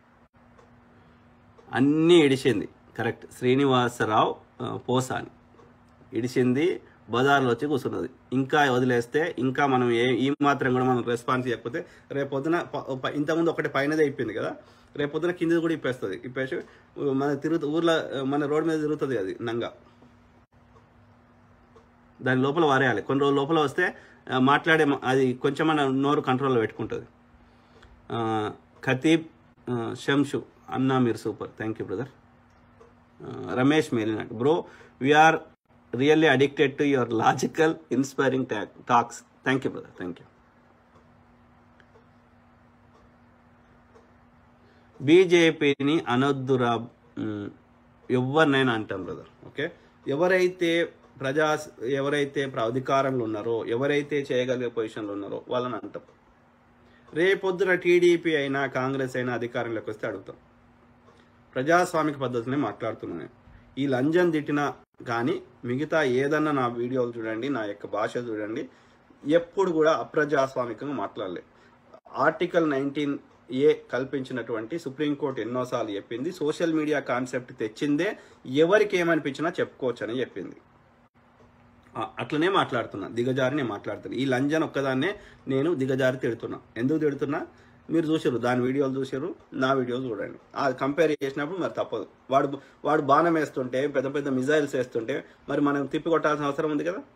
అన్నీ ఇడిచింది కరెక్ట్ శ్రీనివాసరావు ఆ, పోసాని ఇడిచింది బజార్లో వచ్చి కూర్చున్నది ఇంకా వదిలేస్తే ఇంకా మనం ఏ ఈ మాత్రం కూడా మనం రెస్పాన్స్ ఇవ్వకపోతే రేపు పొద్దున ప- ప- ఇంతకుముందు ఒకటి పైనదే అయిపోయింది కదా రేపు పొద్దున కిందది కూడా ఇప్పేస్తుంది ఇప్పేసి మన తిరుగుతూ ఊర్లో మన రోడ్డు మీద తిరుగుతుంది అది నంగా దాని లోపల వారేయాలి కొన్ని రోజుల లోపల వస్తే ఆ, మాట్లాడే మ- అది కొంచెం మన నోరు కంట్రోల్లో పెట్టుకుంటుంది ఆ, ఖతీబ్ ఆ, శంషు అన్నా మీరు super thank you brother Ramesh మేలినాట్ bro we're really addicted to your logical inspiring talks thank you brother thank you బీజేపీని అనొద్దురా మ్, ఎవరినైనా అంటాం బ్రదర్ ఓకే ఎవరైతే ప్రజా ఎవరైతే ప్ర- అధికారంలో ఉన్నారో ఎవరైతే చేయగలిగే పొజిషన్లో ఉన్నారో వాళ్ళని అంటాం రేపొద్దున టీడీపీ అయినా కాంగ్రెస్ అయినా అధికారంలోకి వస్తే అడుగుతాం ప్రజాస్వామిక పద్ధతిని మాట్లాడుతున్నాను నేను ఈ లంజం తిట్టినా కానీ మిగతా ఏదన్నా నా వీడియోలు చూడండి నా యొక్క భాష చూడండి ఎప్పుడు కూడా అప్రజాస్వామికంగా మాట్లాడలే ఆర్టికల్ నైన్టీన్ ఏ కల్పించినటువంటి సుప్రీంకోర్టు ఎన్నోసార్లు చెప్పింది సోషల్ మీడియా కాన్సెప్ట్ తెచ్చిందే ఎవరికి ఏమనిపించినా చెప్పుకోవచ్చని చెప్పింది ఆ, అట్లనే మాట్లాడుతున్నా దిగజారి నేను మాట్లాడుతున్నా ఈ లంజన్ ఒక్కదాన్నే నేను దిగజారి తిడుతున్నా ఎందుకు తిడుతున్నా మీరు చూసారు దాని వీడియోలు చూసారు నా వీడియోలు చూడండి ఆ కంపేర్ చేసినప్పుడు మరి తప్పదు వాడు వాడు బాణం వేస్తుంటే పెద్ద పెద్ద మిజైల్స్ వేస్తుంటే మరి మనం తిప్పి కొట్టాల్సిన అవసరం ఉంది కదా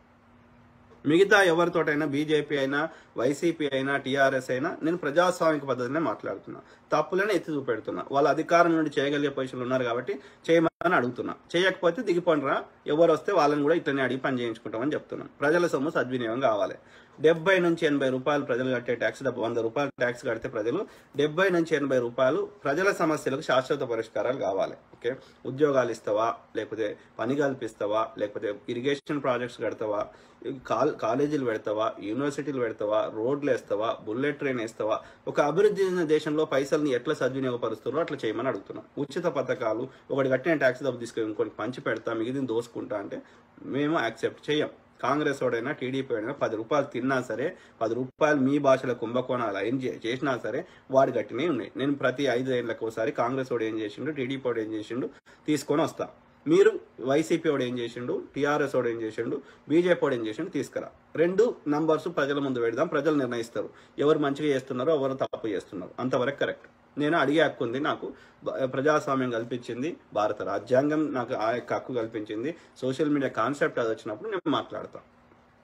మిగతా ఎవరితోటైనా బీజేపీ అయినా వైసీపీ అయినా టీఆర్ఎస్ అయినా నేను ప్రజాస్వామిక పద్ధతినే మాట్లాడుతున్నా తప్పులను ఎత్తి చూపెడుతున్నా వాళ్ళ అధికారం నుండి చేయగలిగే పొజిషన్లు ఉన్నారు కాబట్టి చేయమని అడుగుతున్నా చేయకపోతే దిగిపోండిరా ఎవరు వస్తే వాళ్ళని కూడా ఇట్లనే అడిగి పని చేయించుకుంటామని చెప్తున్నాను ప్రజల సొమ్ము సద్వినియోగం కావాలి డెబ్బై నుంచి ఎనభై రూపాయలు ప్రజలు కట్టే ట్యాక్స్ డబ్బు వంద రూపాయలు ట్యాక్స్ కడితే ప్రజలు డెబ్బై నుంచి ఎనభై రూపాయలు ప్రజల సమస్యలకు శాశ్వత పరిష్కారాలు కావాలి ఓకే ఉద్యోగాలు ఇస్తావా లేకపోతే పని కల్పిస్తావా లేకపోతే ఇరిగేషన్ ప్రాజెక్ట్స్ కడతావా కాల్ కాలేజీలు పెడతావా యూనివర్సిటీలు పెడతావా రోడ్లు వేస్తావా బుల్లెట్ ట్రైన్ వేస్తావా ఒక అభివృద్ధి చెందిన దేశంలో పైసల్ని ఎట్లా సద్వినియోగపరుస్తారో అట్లా చేయమని అడుగుతున్నా ఉచిత పథకాలు ఒకటి కట్టిన ట్యాక్స్ డబ్బు తీసుకొని ఇంకోటి పంచి పెడతా మిగిలిన దోసుకుంటా అంటే మేము యాక్సెప్ట్ చేయం కాంగ్రెస్ వాడైనా టీడీపీ అయినా పది రూపాయలు తిన్నా సరే పది రూపాయలు మీ భాషలో కుంభకోణాలు ఏం చే- చేసినా సరే వాడు గట్టినే ఉన్నాయి నేను ప్రతి ఐదు ఏళ్ళకి ఒకసారి కాంగ్రెస్ వాడు ఏం చేసిండు టీడీపీ వాడు ఏం చేసిండు తీసుకొని వస్తా మీరు వైసీపీ వాడు ఏం చేసిండు టీఆర్ఎస్ వాడు ఏం చేసిండు బీజేపీ వాడు ఏం చేసిండు తీసుకురా రెండు నంబర్స్ ప్రజల ముందు పెడదాం ప్రజలు నిర్ణయిస్తారు ఎవరు మంచిగా చేస్తున్నారో ఎవరు తప్పు చేస్తున్నారు అంతవరకు కరెక్ట్ నేను అడిగే హక్కు ఉంది నాకు బ- ప్రజాస్వామ్యం కల్పించింది భారత రాజ్యాంగం నాకు ఆ యొక్క హక్కు కల్పించింది సోషల్ మీడియా కాన్సెప్ట్ అది వచ్చినప్పుడు నేను మాట్లాడతాను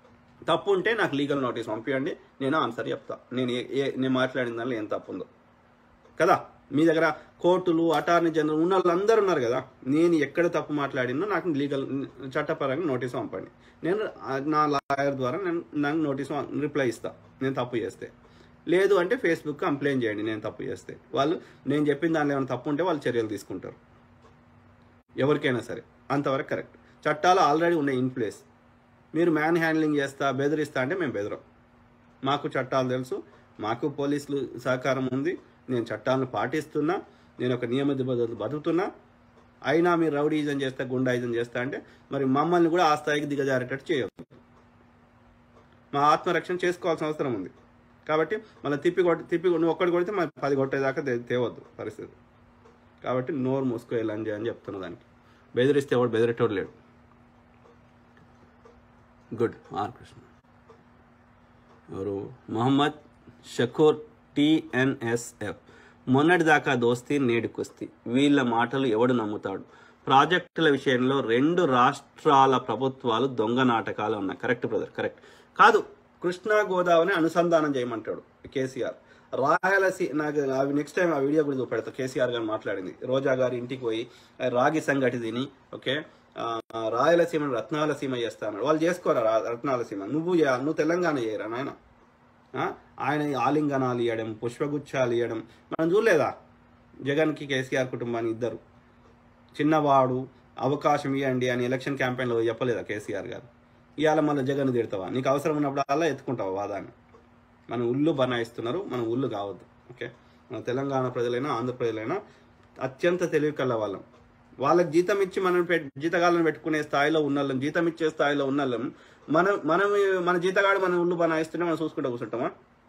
తప్పు ఉంటే నాకు లీగల్ నోటీస్ పంపించండి నేను ఆన్సర్ చెప్తా నేను ఏ ఏ నేను మాట్లాడిన దానిలో ఏం తప్పు ఉందో కదా మీ దగ్గర కోర్టులు అటార్నీ జనరల్ ఉన్న వాళ్ళందరూ ఉన్నారు కదా నేను ఎక్కడ తప్పు మాట్లాడినా నాకు లీగల్ చట్టపరంగా నోటీస్ పంపండి నేను ఆ, నా లాయర్ ద్వారా నేను నాకు నోటీస్ రిప్లై ఇస్తా నేను తప్పు చేస్తే లేదు అంటే ఫేస్బుక్ కంప్లైంట్ చేయండి నేను తప్పు చేస్తే వాళ్ళు నేను చెప్పిన దానిలో ఏమైనా తప్పు ఉంటే వాళ్ళు చర్యలు తీసుకుంటారు ఎవరికైనా సరే అంతవరకు కరెక్ట్ చట్టాలు ఆల్రెడీ ఉన్నాయి ఇన్ ప్లేస్ మీరు మ్యాన్ హ్యాండ్లింగ్ చేస్తా బెదిరిస్తా అంటే మేము బెదరం మాకు చట్టాలు తెలుసు మాకు పోలీసులు సహకారం ఉంది నేను చట్టాలను పాటిస్తున్నా నేను ఒక నియమ నిబంధనలు బతుకుతున్నా అయినా మీరు రౌడీజం చేస్తా గుండాయిజం చేస్తా అంటే మరి మమ్మల్ని కూడా ఆ స్థాయికి దిగజారేటట్టు చేయొద్దు మా ఆత్మరక్షణ చేసుకోవాల్సిన అవసరం ఉంది కాబట్టి మళ్ళీ తిప్పి కొట్టి తిప్పి నువ్వు ఒక్కటి కొడితే మరి పది కొట్టేదాకా తే- తేవద్దు పరిస్థితి కాబట్టి నోరు మూసుకో లంజ అని చెప్తున్నా దానికి బెదిరిస్తే ఎవడు బెదిరేటోడు లేడు గుడ్ ఆర్ కృష్ణ ఎవరు మొహమ్మద్ షకూర్ టిఎన్ఎస్ఎఫ్ మొన్నటిదాకా దోస్తీ నేడు కుస్తీ వీళ్ళ మాటలు ఎవడు నమ్ముతాడు ప్రాజెక్టుల విషయంలో రెండు రాష్ట్రాల ప్రభుత్వాలు దొంగ నాటకాలు ఉన్నాయి కరెక్ట్ బ్రదర్ కరెక్ట్ కాదు కృష్ణా గోదావరిని అనుసంధానం చేయమంటాడు కేసీఆర్ రాయలసీ నాకు అవి నెక్స్ట్ టైం ఆ వీడియో కూడా చూపెడతా కేసీఆర్ గారు మాట్లాడింది రోజా గారి ఇంటికి పోయి ఆ రాగి సంగటి తిని ఓకే ఆ, రాయలసీమను రత్నాలసీమ చేస్తాను వాళ్ళు చేసుకోరా రా- రత్నాలసీమ నువ్వు చే- నువ్వు తెలంగాణ చేయరా నాయన ఆ? ఆయన ఆలింగనాలు ఇవ్వడం పుష్పగుచ్చాలు ఇవ్వడం మనం చూడలేదా జగన్కి కేసీఆర్ కుటుంబాన్ని ఇద్దరు చిన్నవాడు అవకాశం ఇవ్వండి అని ఎలక్షన్ క్యాంపెయిన్లో చెప్పలేదా కేసీఆర్ గారు ఇవాళ మళ్ళీ జగన్ తిడతావా నీకు అవసరం ఉన్నప్పుడు అలా ఎత్తుకుంటావా వాదాన్ని మన ఉల్లు బనాయిస్తున్నారు మన ఉల్లు కావద్దు ఓకే మన తెలంగాణ ప్రజలైనా ఆంధ్ర ప్రజలైనా అత్యంత తెలివి కల వాళ్ళం వాళ్ళకి జీతం ఇచ్చి మనం పెట్- జీతగాళ్ళని పెట్టుకునే స్థాయిలో ఉన్నోళ్ళం జీతం ఇచ్చే స్థాయిలో ఉన్నోళ్ళం మనం మనం మన జీతగాడు మన ఉల్లు బనాయిస్తూనే మనం చూసుకుంటూ కూర్చుంటామా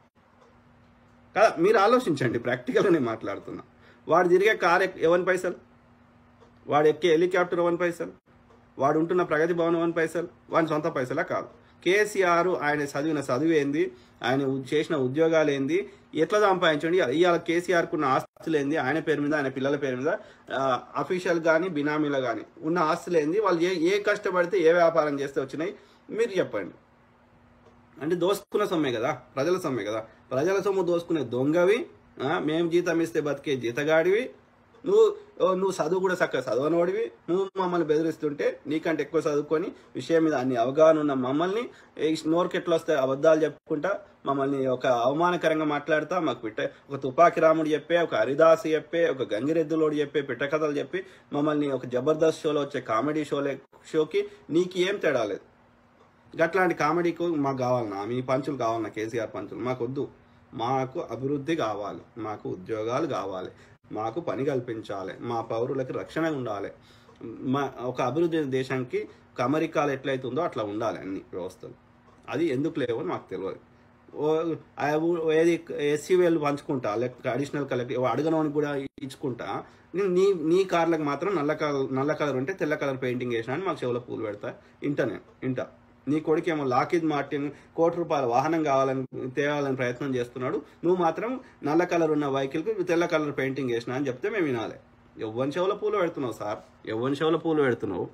కదా మీరు ఆలోచించండి ప్రాక్టికల్గా నేను మాట్లాడుతున్నా వాడు తిరిగే కార్ ఎక్- ఎవరి పైసలు వాడు ఎక్కే హెలికాప్టర్ ఎవరి పైసలు వాడు ఉంటున్న ప్రగతి భవన్ ఎవరి పైసలు వాని సొంత పైసలా కాదు కేసీఆర్ ఆయన చదివిన చదువు ఏంది ఆయన ఉ- చేసిన ఉద్యోగాలు ఏంది ఎట్లా సంపాదించండి ఇవాళ కేసీఆర్ కున్న ఆస్తులు ఏంది ఆయన పేరు మీద ఆయన పిల్లల పేరు మీద అఫీషియల్ కానీ బినామీలు కానీ ఉన్న ఆస్తులు ఏంది వాళ్ళు ఏ ఏ కష్టపడితే ఏ వ్యాపారం చేస్తే వచ్చినాయి మీరు చెప్పండి అంటే దోసుకున్న సొమ్మే కదా ప్రజల సొమ్మే కదా ప్రజల సొమ్ము దోసుకునే దొంగవి ఆ, మేము జీతం ఇస్తే బతికే జీతగాడివి నువ్వు ఓ, నువ్వు చదువు కూడా చక్కగా చదవనోడివి నువ్వు మమ్మల్ని బెదిరిస్తుంటే నీకంటే ఎక్కువ చదువుకొని విషయం మీద అన్ని అవగాహన ఉన్న మమ్మల్ని ఈ నోరుకెట్లు వస్తే అబద్ధాలు చెప్పుకుంటా మమ్మల్ని ఒక అవమానకరంగా మాట్లాడతా మాకు పిట్ట ఒక తుపాకి రాముడు చెప్పే ఒక హరిదాసు చెప్పే ఒక గంగిరెద్దులోడు చెప్పే పిట్ట కథలు చెప్పి మమ్మల్ని ఒక జబర్దస్త్ షోలో వచ్చే కామెడీ షోలే షోకి నీకు ఏం తేడా లేదు గట్లాంటి కామెడీకు మాకు కావాలన్నా మీ పంచులు కావాలన్నా కేసీఆర్ పంచులు మాకు వద్దు మాకు అభివృద్ధి కావాలి మాకు ఉద్యోగాలు కావాలి మాకు పని కల్పించాలి మా పౌరులకి రక్షణ ఉండాలి మా ఒక అభివృద్ధి దేశానికి ఒక అమెరికాలో ఎట్లయితుందో అట్లా ఉండాలి అన్ని వ్యవస్థలు అది ఎందుకు లేవో మాకు తెలియదు ఓ ఆ ఊ- ఏది ఎస్సీ వేలు పంచుకుంటా లేకపోతే అడిషనల్ కలర్ అడగనోనికి కూడా ఇచ్చుకుంటా నేను నీ నీ కార్లకు మాత్రం నల్ల కలర్ నల్ల కలర్ ఉంటే తెల్ల కలర్ పెయింటింగ్ వేసినా అని మాకు చెవులో పూలు పెడతా ఇంట నేను ఇంట నీ కొడుకేమో లాకిద్ మార్టిన్ కోటి రూపాయల వాహనం కావాలని తేవాలని ప్రయత్నం చేస్తున్నాడు నువ్వు మాత్రం నల్ల కలర్ ఉన్న వెహికల్కి తెల్ల కలర్ పెయింటింగ్ వేసినా అని చెప్తే మేము వినాలి ఎవ్వని చెవుల పూలు పెడుతున్నావు సార్ ఎవ్వని చెవుల పూలు పెడుతున్నావు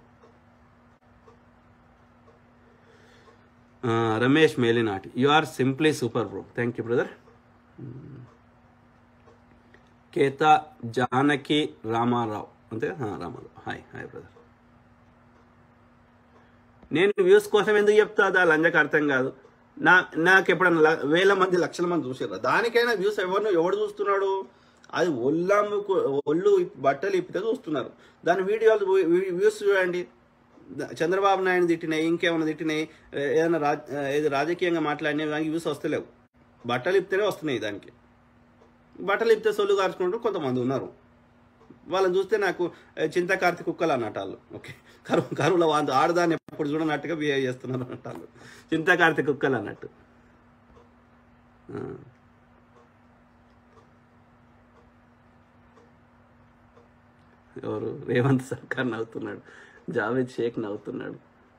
ఆ, రమేష్ మేలినాటి you are simply super bro thank you brother Ketha Janaki Ramarao అంతే ఆ, రామారావు హాయ్ హాయ్ బ్రదర్ నేను వ్యూస్ కోసం ఎందుకు చెప్తా అది ఆ లంజకు అర్థం కాదు నా నాకు ఎప్పుడన్నా ల- వేల మంది లక్షల మంది చూసారు దానికైనా వ్యూస్ ఎవరు ఎవడు చూస్తున్నాడు అది ఒళ్ళమ్ము ఒళ్ళు ఇప్- బట్టలు ఇప్పితే చూస్తున్నారు దాని వీడియోలు వీ- వ్యూస్ చూడండి ద- చంద్రబాబు నాయుడు తిట్టినాయి ఇంకేమైనా తిట్టినాయి ఏ- ఏదైనా రాజ్ ఏది రాజకీయంగా మాట్లాడినవి దానికి వ్యూస్ వస్తలేవు బట్టలు ఇప్పితేనే వస్తున్నాయి దానికి బట్టలు ఇప్పితే సొల్లు కార్చుకుంటూ కొంతమంది ఉన్నారు వాళ్ళని చూస్తే నాకు ఏ, చింతకార్తి కుక్కలు అన్నట్టు వాళ్ళు ఓకే కరువు కరువుల వాళ్ళు ఆడదాన్ని ఎప్పుడు చూడనట్టుగా బిహేవ్ చేస్తున్నారు అన్నట్టు వాళ్ళు చింతకార్తి కుక్కలు అన్నట్టు ఆ. ఎవరు రేవంత్ సర్కార్ నవ్వుతున్నాడు జావేద్ షేక్ నవ్వుతున్నాడు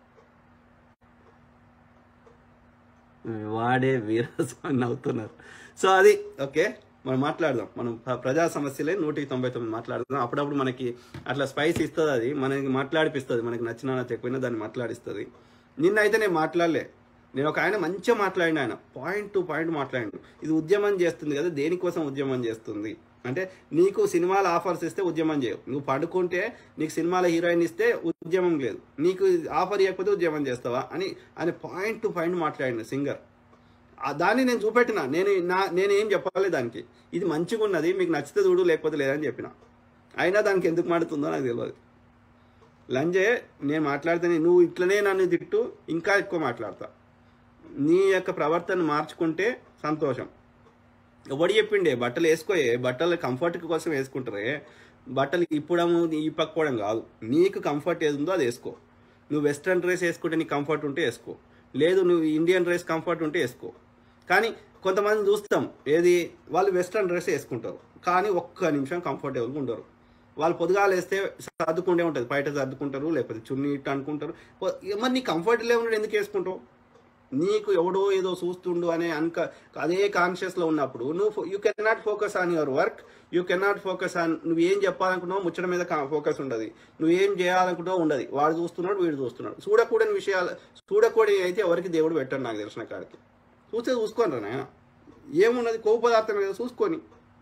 వాడే వీరస్వామి నవ్వుతున్నారు సో అది ఓకే మనం మాట్లాడదాం మనం ప్ర- ప్రజా సమస్యలే నూటికి తొంభై తొమ్మిది మాట్లాడదాం అప్పుడప్పుడు మనకి అట్లా స్పైస్ ఇస్తుంది అది మనకి మాట్లాడిపిస్తుంది మనకి నచ్చినా నచ్చకపోయినా దాన్ని మాట్లాడిస్తుంది నిన్న అయితే నేను మాట్లాడలే నేను ఒక ఆయన మంచిగా మాట్లాడిన ఆయన పాయింట్ టు పాయింట్ మాట్లాడిండు ఇది ఉద్యమం చేస్తుంది కదా దేనికోసం ఉద్యమం చేస్తుంది అంటే నీకు సినిమాల ఆఫర్స్ ఇస్తే ఉద్యమం చేయవు నువ్వు పడుకుంటే నీకు సినిమాల హీరోయిన్ ఇస్తే ఉద్యమం లేదు నీకు ఆఫర్ ఇవ్వకపోతే ఉద్యమం చేస్తావా అని అని పాయింట్ టు పాయింట్ మాట్లాడిన సింగర్ ఆ దాన్ని నేను చూపెట్టిన నేను నా నేనేం చెప్పాలి దానికి ఇది మంచిగా ఉన్నది మీకు నచ్చితే చూడు లేకపోతే లేదని చెప్పిన అయినా దానికి ఎందుకు మాడుతుందో నాకు తెలియదు లంజే నేను మాట్లాడితే నువ్వు ఇట్లనే నన్ను తిట్టు ఇంకా ఎక్కువ మాట్లాడతా నీ యొక్క ప్రవర్తన మార్చుకుంటే సంతోషం ఎవడు చెప్పిండే బట్టలు వేసుకోయే బట్టలు కంఫర్ట్ కోసం వేసుకుంటారే బట్టలు ఇప్పడము ఈ పక్కోవడం కాదు నీకు కంఫర్ట్ ఏది ఉందో అది వేసుకో నువ్వు వెస్ట్రన్ డ్రెస్ వేసుకుంటే నీకు కంఫర్ట్ ఉంటే వేసుకో లేదు నువ్వు ఇండియన్ డ్రెస్ కంఫర్ట్ ఉంటే వేసుకో కానీ కొంతమంది చూస్తాం ఏది వాళ్ళు వెస్ట్రన్ డ్రెస్ వేసుకుంటారు కానీ ఒక్క నిమిషం కంఫర్టబుల్గా ఉండరు వాళ్ళు పొద్దుగాలు వేస్తే సర్దుకుంటే ఉంటుంది బయట సర్దుకుంటారు లేకపోతే చున్నీ ఇట్టు అనుకుంటారు పొ- మరి నీ కంఫర్ట్ లేకుండా ఎందుకు వేసుకుంటావు నీకు ఎవడో ఏదో చూస్తుండు అనే అన్క అదే కాన్షియస్లో ఉన్నప్పుడు నువ్వు you can not focus on your work you can not focus on నువ్వు ఏం చెప్పాలనుకున్నావు ముచ్చట మీద ఫోకస్ ఉండదు నువ్వు ఏం చేయాలనుకుంటావు ఉండదు వాడు చూస్తున్నాడు వీడు చూస్తున్నాడు చూడకూడని విషయాలు చూడకూడని అయితే ఎవరికి దేవుడు పెట్టాడు నాకు తెలిసిన కాడికి చూస్తే చూసుకోండి రా నాయన ఏమున్నది కొవ్వు పదార్థం కదా చూసుకొని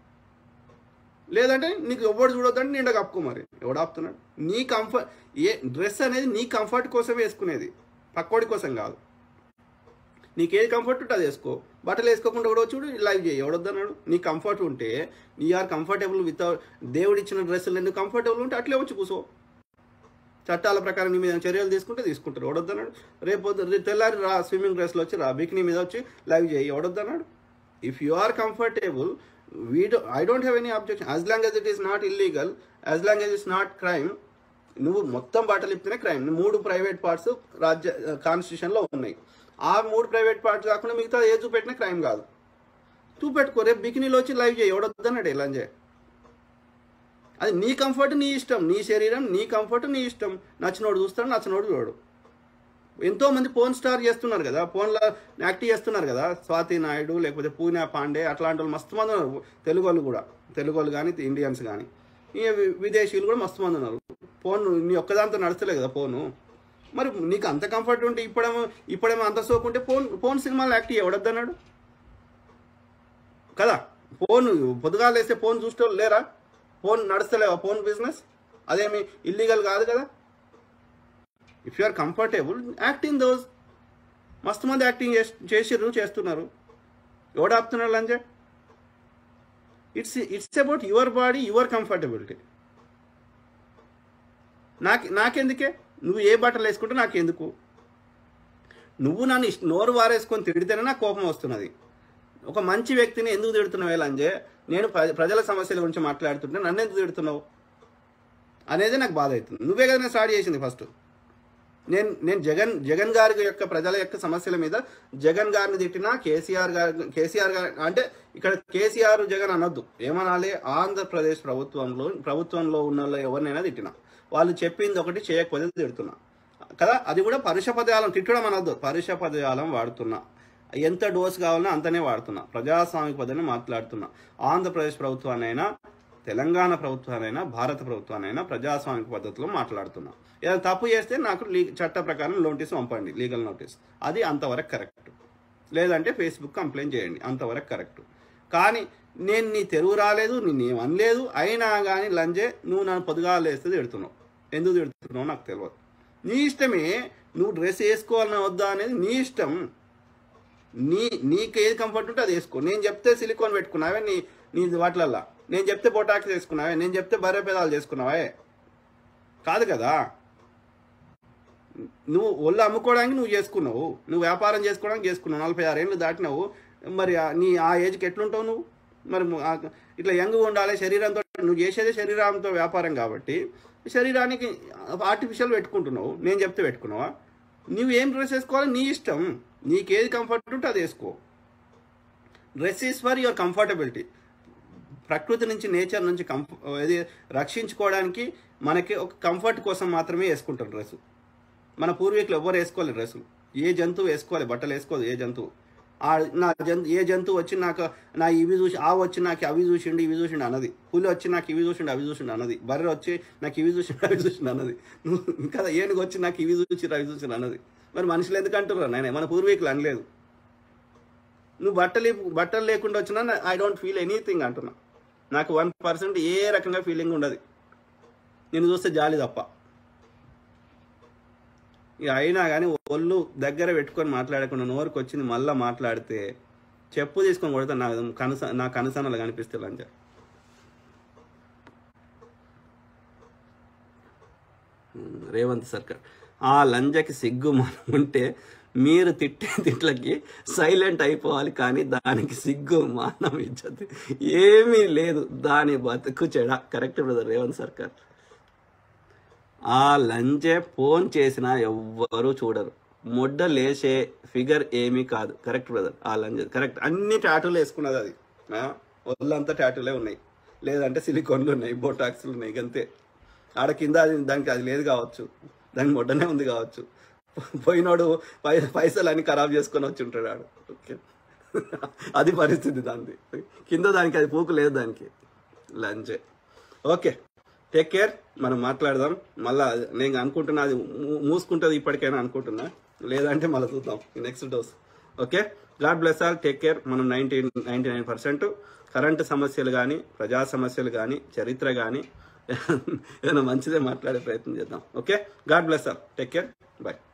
లేదంటే నీకు ఎవడు చూడొద్దంటే నిండా కప్పుకో మరి ఎవడు ఆపుతున్నాడు నీ కంఫర్ట్ ఏ డ్రెస్ అనేది నీ కంఫర్ట్ కోసం వేసుకునేది పక్కోడి కోసం కాదు నీకు ఏది కంఫర్ట్ ఉంటే అది వేసుకో బట్టలు వేసుకోకుండా కూడా చూడు లైవ్ చేయి ఎవడొద్దన్నాడు నీ కంఫర్ట్ ఉంటే నీ ఆర్ కంఫర్టబుల్ వితౌట్ దేవుడు ఇచ్చిన డ్రెస్సులు ఎందుకు కంఫర్టబుల్ ఉంటే అట్లే వచ్చి కూసో చట్టాల ప్రకారం నీ మీద చర్యలు తీసుకుంటే తీసుకుంటారు ఎవడొద్దన్నాడు రేపు పొద్దు- రేపు తెల్లారి రా స్విమ్మింగ్ డ్రెస్లో వచ్చి రా బికినీ మీద వచ్చి లైవ్ చేయి ఎవడొద్దన్నాడు if you are comfortable we do I don't have any objection as long as it is not illegal as long as it's not crime నువ్వు మొత్తం బట్టలు ఇప్పితేనే క్రైమ్ మూడు ప్రైవేట్ పార్ట్స్ రాజ్య కాన్స్టిట్యూషన్లో ఉన్నాయి ఆ మూడు ప్రైవేట్ పార్ట్స్ కాకుండా మిగతా ఏ చూపెట్టినా క్రైమ్ కాదు చూపెట్టుకో రేపు బికినీలో వచ్చి లైవ్ చేయి ఎవడొద్దన్నాడు ఇలా చేయి అది నీ కంఫర్ట్ నీ ఇష్టం నీ శరీరం నీ కంఫర్ట్ నీ ఇష్టం నచ్చినోడు చూస్తాడు నచ్చినోడు చూడు ఎంతో మంది పోన్ స్టార్ చేస్తున్నారు కదా ఫోన్లో యాక్ట్ చేస్తున్నారు కదా స్వాతి నాయుడు లేకపోతే పూనా పాండే అట్లాంటి వాళ్ళు మస్తు మంది ఉన్నారు తెలుగు వాళ్ళు కూడా తెలుగు వాళ్ళు కానీ ఇండియన్స్ కానీ ఈ వి- విదేశీయులు కూడా మస్తు మంది ఉన్నారు ఫోన్ నీ ఒక్కదాంతో నడుస్తలే కదా ఫోను మరి నీకు అంత కంఫర్ట్ ఉంటే ఇప్పుడేమో ఇప్పుడేమో అంత సోకుంటే ఫోన్ ఫోన్ సినిమాలు యాక్ట్ ఎవడద్దన్నాడు కదా ఫోన్ పొద్దుగాలు వేస్తే ఫోన్ చూస్తే లేరా ఫోన్ నడుస్తలేవా ఫోన్ బిజినెస్ అదేమి ఇల్లీగల్ కాదు కదా if you are comfortable act in those మస్తు మంది యాక్టింగ్ చేసిర్రు చేస్తున్నారు ఎవడు ఆపుతున్నాడు లంజ it's it's about your body your comfortability నాకు నాకెందుకే నువ్వు ఏ బట్టలు వేసుకుంటే నాకెందుకు నువ్వు నన్ను ఇష్ట- నోరు వారేసుకొని తిడితేనే నాకు కోపం వస్తున్నది ఒక మంచి వ్యక్తిని ఎందుకు తిడుతున్నావు లంజే నేను ప్ర- ప్రజల సమస్యల గురించి మాట్లాడుతుంటే నన్ను ఎందుకు తిడుతున్నావు అనేది నాకు బాధ అవుతుంది నువ్వే కదా నేను స్టార్ట్ చేసింది ఫస్ట్ నేను నేను జగన్ జగన్ గారి యొక్క ప్రజల యొక్క సమస్యల మీద జగన్ గారిని తిట్టినా కేసీఆర్ గారి కేసీఆర్ గారి అంటే ఇక్కడ కేసీఆర్ జగన్ అనొద్దు ఏమనాలి ఆంధ్రప్రదేశ్ ప్రభుత్వంలో ప్రభుత్వంలో ఉన్న వాళ్ళు ఎవరినైనా తిట్టినా వాళ్ళు చెప్పింది ఒకటి చేయకపోతే తిడుతున్నా కదా అది కూడా పరుష పదజాలం తిట్టడం అనొద్దు పరుష పదజాలం వాడుతున్నా ఎంత డోస్ కావాలన్నా అంతనే వాడుతున్నా ప్రజాస్వామిక పద్ధతిని మాట్లాడుతున్నా ఆంధ్రప్రదేశ్ ప్రభుత్వాన్నైనా తెలంగాణ ప్రభుత్వానైనా భారత ప్రభుత్వానైనా ప్రజాస్వామిక పద్ధతిలో మాట్లాడుతున్నా ఏదైనా తప్పు చేస్తే నాకు లీ చట్ట ప్రకారం నోటీస్ పంపండి లీగల్ నోటీస్ అది అంతవరకు కరెక్ట్ లేదంటే ఫేస్బుక్ కంప్లైంట్ చేయండి అంతవరకు కరెక్ట్ కానీ నేను నీ తెరువు రాలేదు నేను ఏం అనలేదు అయినా కానీ లంజే నువ్వు నన్ను పొద్దుగా లేస్తే తిడుతున్నావు ఎందుకు తిడుతున్నావు నాకు తెలియదు నీ ఇష్టమే నువ్వు డ్రెస్ వేసుకోవాలన్నా వద్దా అనేది నీ ఇష్టం నీ నీకు ఏది కంఫర్ట్ ఉంటే అది వేసుకో నేను చెప్తే సిలికాన్ పెట్టుకున్నావే నీ నీ వాటిలల్లా నేను చెప్తే పొటాక్స్ చేసుకున్నావే నేను చెప్తే బర్రె పెదాలు చేసుకున్నావే కాదు కదా నువ్వు ఒళ్ళు అమ్ముకోవడానికి నువ్వు చేసుకున్నావు నువ్వు వ్యాపారం చేసుకోవడానికి చేసుకున్నావు నలభై ఆరు ఏళ్ళు దాటినావు మరి ఆ- నీ ఆ ఏజ్కి ఎట్లుంటావు నువ్వు మరి ము- ఆ- ఇట్లా యంగ్గా ఉండాలి శరీరంతో నువ్వు చేసేదే శరీరంతో వ్యాపారం కాబట్టి శరీరానికి ఆర్టిఫిషియల్ పెట్టుకుంటున్నావు నేను చెప్తే పెట్టుకున్నావా నువ్వు ఏం డ్రెస్ వేసుకోవాలి నీ ఇష్టం నీకేది కంఫర్ట్ ఉంటే అది వేసుకో dress is for your comfortability ప్రకృతి నుంచి నేచర్ నుంచి కంఫ ఇది రక్షించుకోవడానికి మనకి ఒక కంఫర్ట్ కోసం మాత్రమే వేసుకుంటారు డ్రెస్సు మన పూర్వీకులు ఎవరు వేసుకోవాలి డ్రెస్సులు ఏ జంతువు వేసుకోవాలి బట్టలు వేసుకోదు ఏ జంతువు ఆ నా జంతు ఏ జంతువు వచ్చి నాకు నా ఇవి చూసి ఆ వచ్చి నాకు అవి చూసిండు ఇవి చూసిండు అన్నది పులి వచ్చి నాకు ఇవి చూసిండు అవి చూసిండు అన్నది బర్రె వచ్చి నాకు ఇవి చూసిండు అవి చూసిండు అన్నది నువ్వు కదా ఏనుగు వచ్చి నాకు ఇవి చూసి అవి చూసిండు అన్నది మరి మనుషులు ఎందుకు అంటున్నారు నేను మన పూర్వీకులు అనలేదు నువ్వు బట్టలు బట్టలు లేకుండా వచ్చినా ఐ డోంట్ ఫీల్ ఎనీథింగ్ అంటున్నా నాకు వన్ పర్సెంట్ ఏ రకంగా ఫీలింగ్ ఉండదు నేను చూస్తే జాలి తప్ప ఇక అయినా కానీ ఒళ్ళు దగ్గర పెట్టుకొని మాట్లాడకుండా నోరుకు వచ్చింది మళ్ళీ మాట్లాడితే చెప్పు తీసుకొని కొడితే నా కనస నా కనసనలు కనిపిస్తే లంజ ఉమ్, రేవంత్ సర్కార్ ఆ లంజకి సిగ్గు మనం ఉంటే మీరు తిట్టే తిట్లకి సైలెంట్ అయిపోవాలి కానీ దానికి సిగ్గు మానం ఇచ్చది ఏమీ లేదు దాని బతుకు చెడ కరెక్ట్ బ్రదర్ రేవంత్ సర్కార్ ఆ లంజే ఫోన్ చేసినా ఎవ్వరూ చూడరు మొడ్డ లేచే ఫిగర్ ఏమీ కాదు కరెక్ట్ బ్రదర్ ఆ లంజ కరెక్ట్ అన్ని టాటూలు వేసుకున్నది అది ఆ, ఒళ్ళంతా టాటూలే ఉన్నాయి లేదంటే సిలికాన్లు ఉన్నాయి బోటాక్స్లు ఉన్నాయి అంతే ఆడ కింద అది దానికి అది లేదు కావచ్చు దానికి మొడ్డనే ఉంది కావచ్చు పోయినోడు పై పైసలు అన్ని ఖరాబ్ చేసుకొని వచ్చి ఉంటాడు ఆడు ఓకే అది పరిస్థితి దానిది కింద దానికి అది పూకు లేదు దానికి లంచే ఓకే టేక్ కేర్ మనం మాట్లాడదాం మళ్ళా నేను అనుకుంటున్నా అది మూ- మూసుకుంటుంది ఇప్పటికైనా అనుకుంటున్నా లేదంటే మళ్ళీ చూద్దాం next dose okay God bless all take care మనం ninety ninety nine percent current సమస్యలు కానీ ప్రజా సమస్యలు కానీ చరిత్ర కానీ ఏదైనా మంచిదే మాట్లాడే ప్రయత్నం చేద్దాం okay God bless all take care bye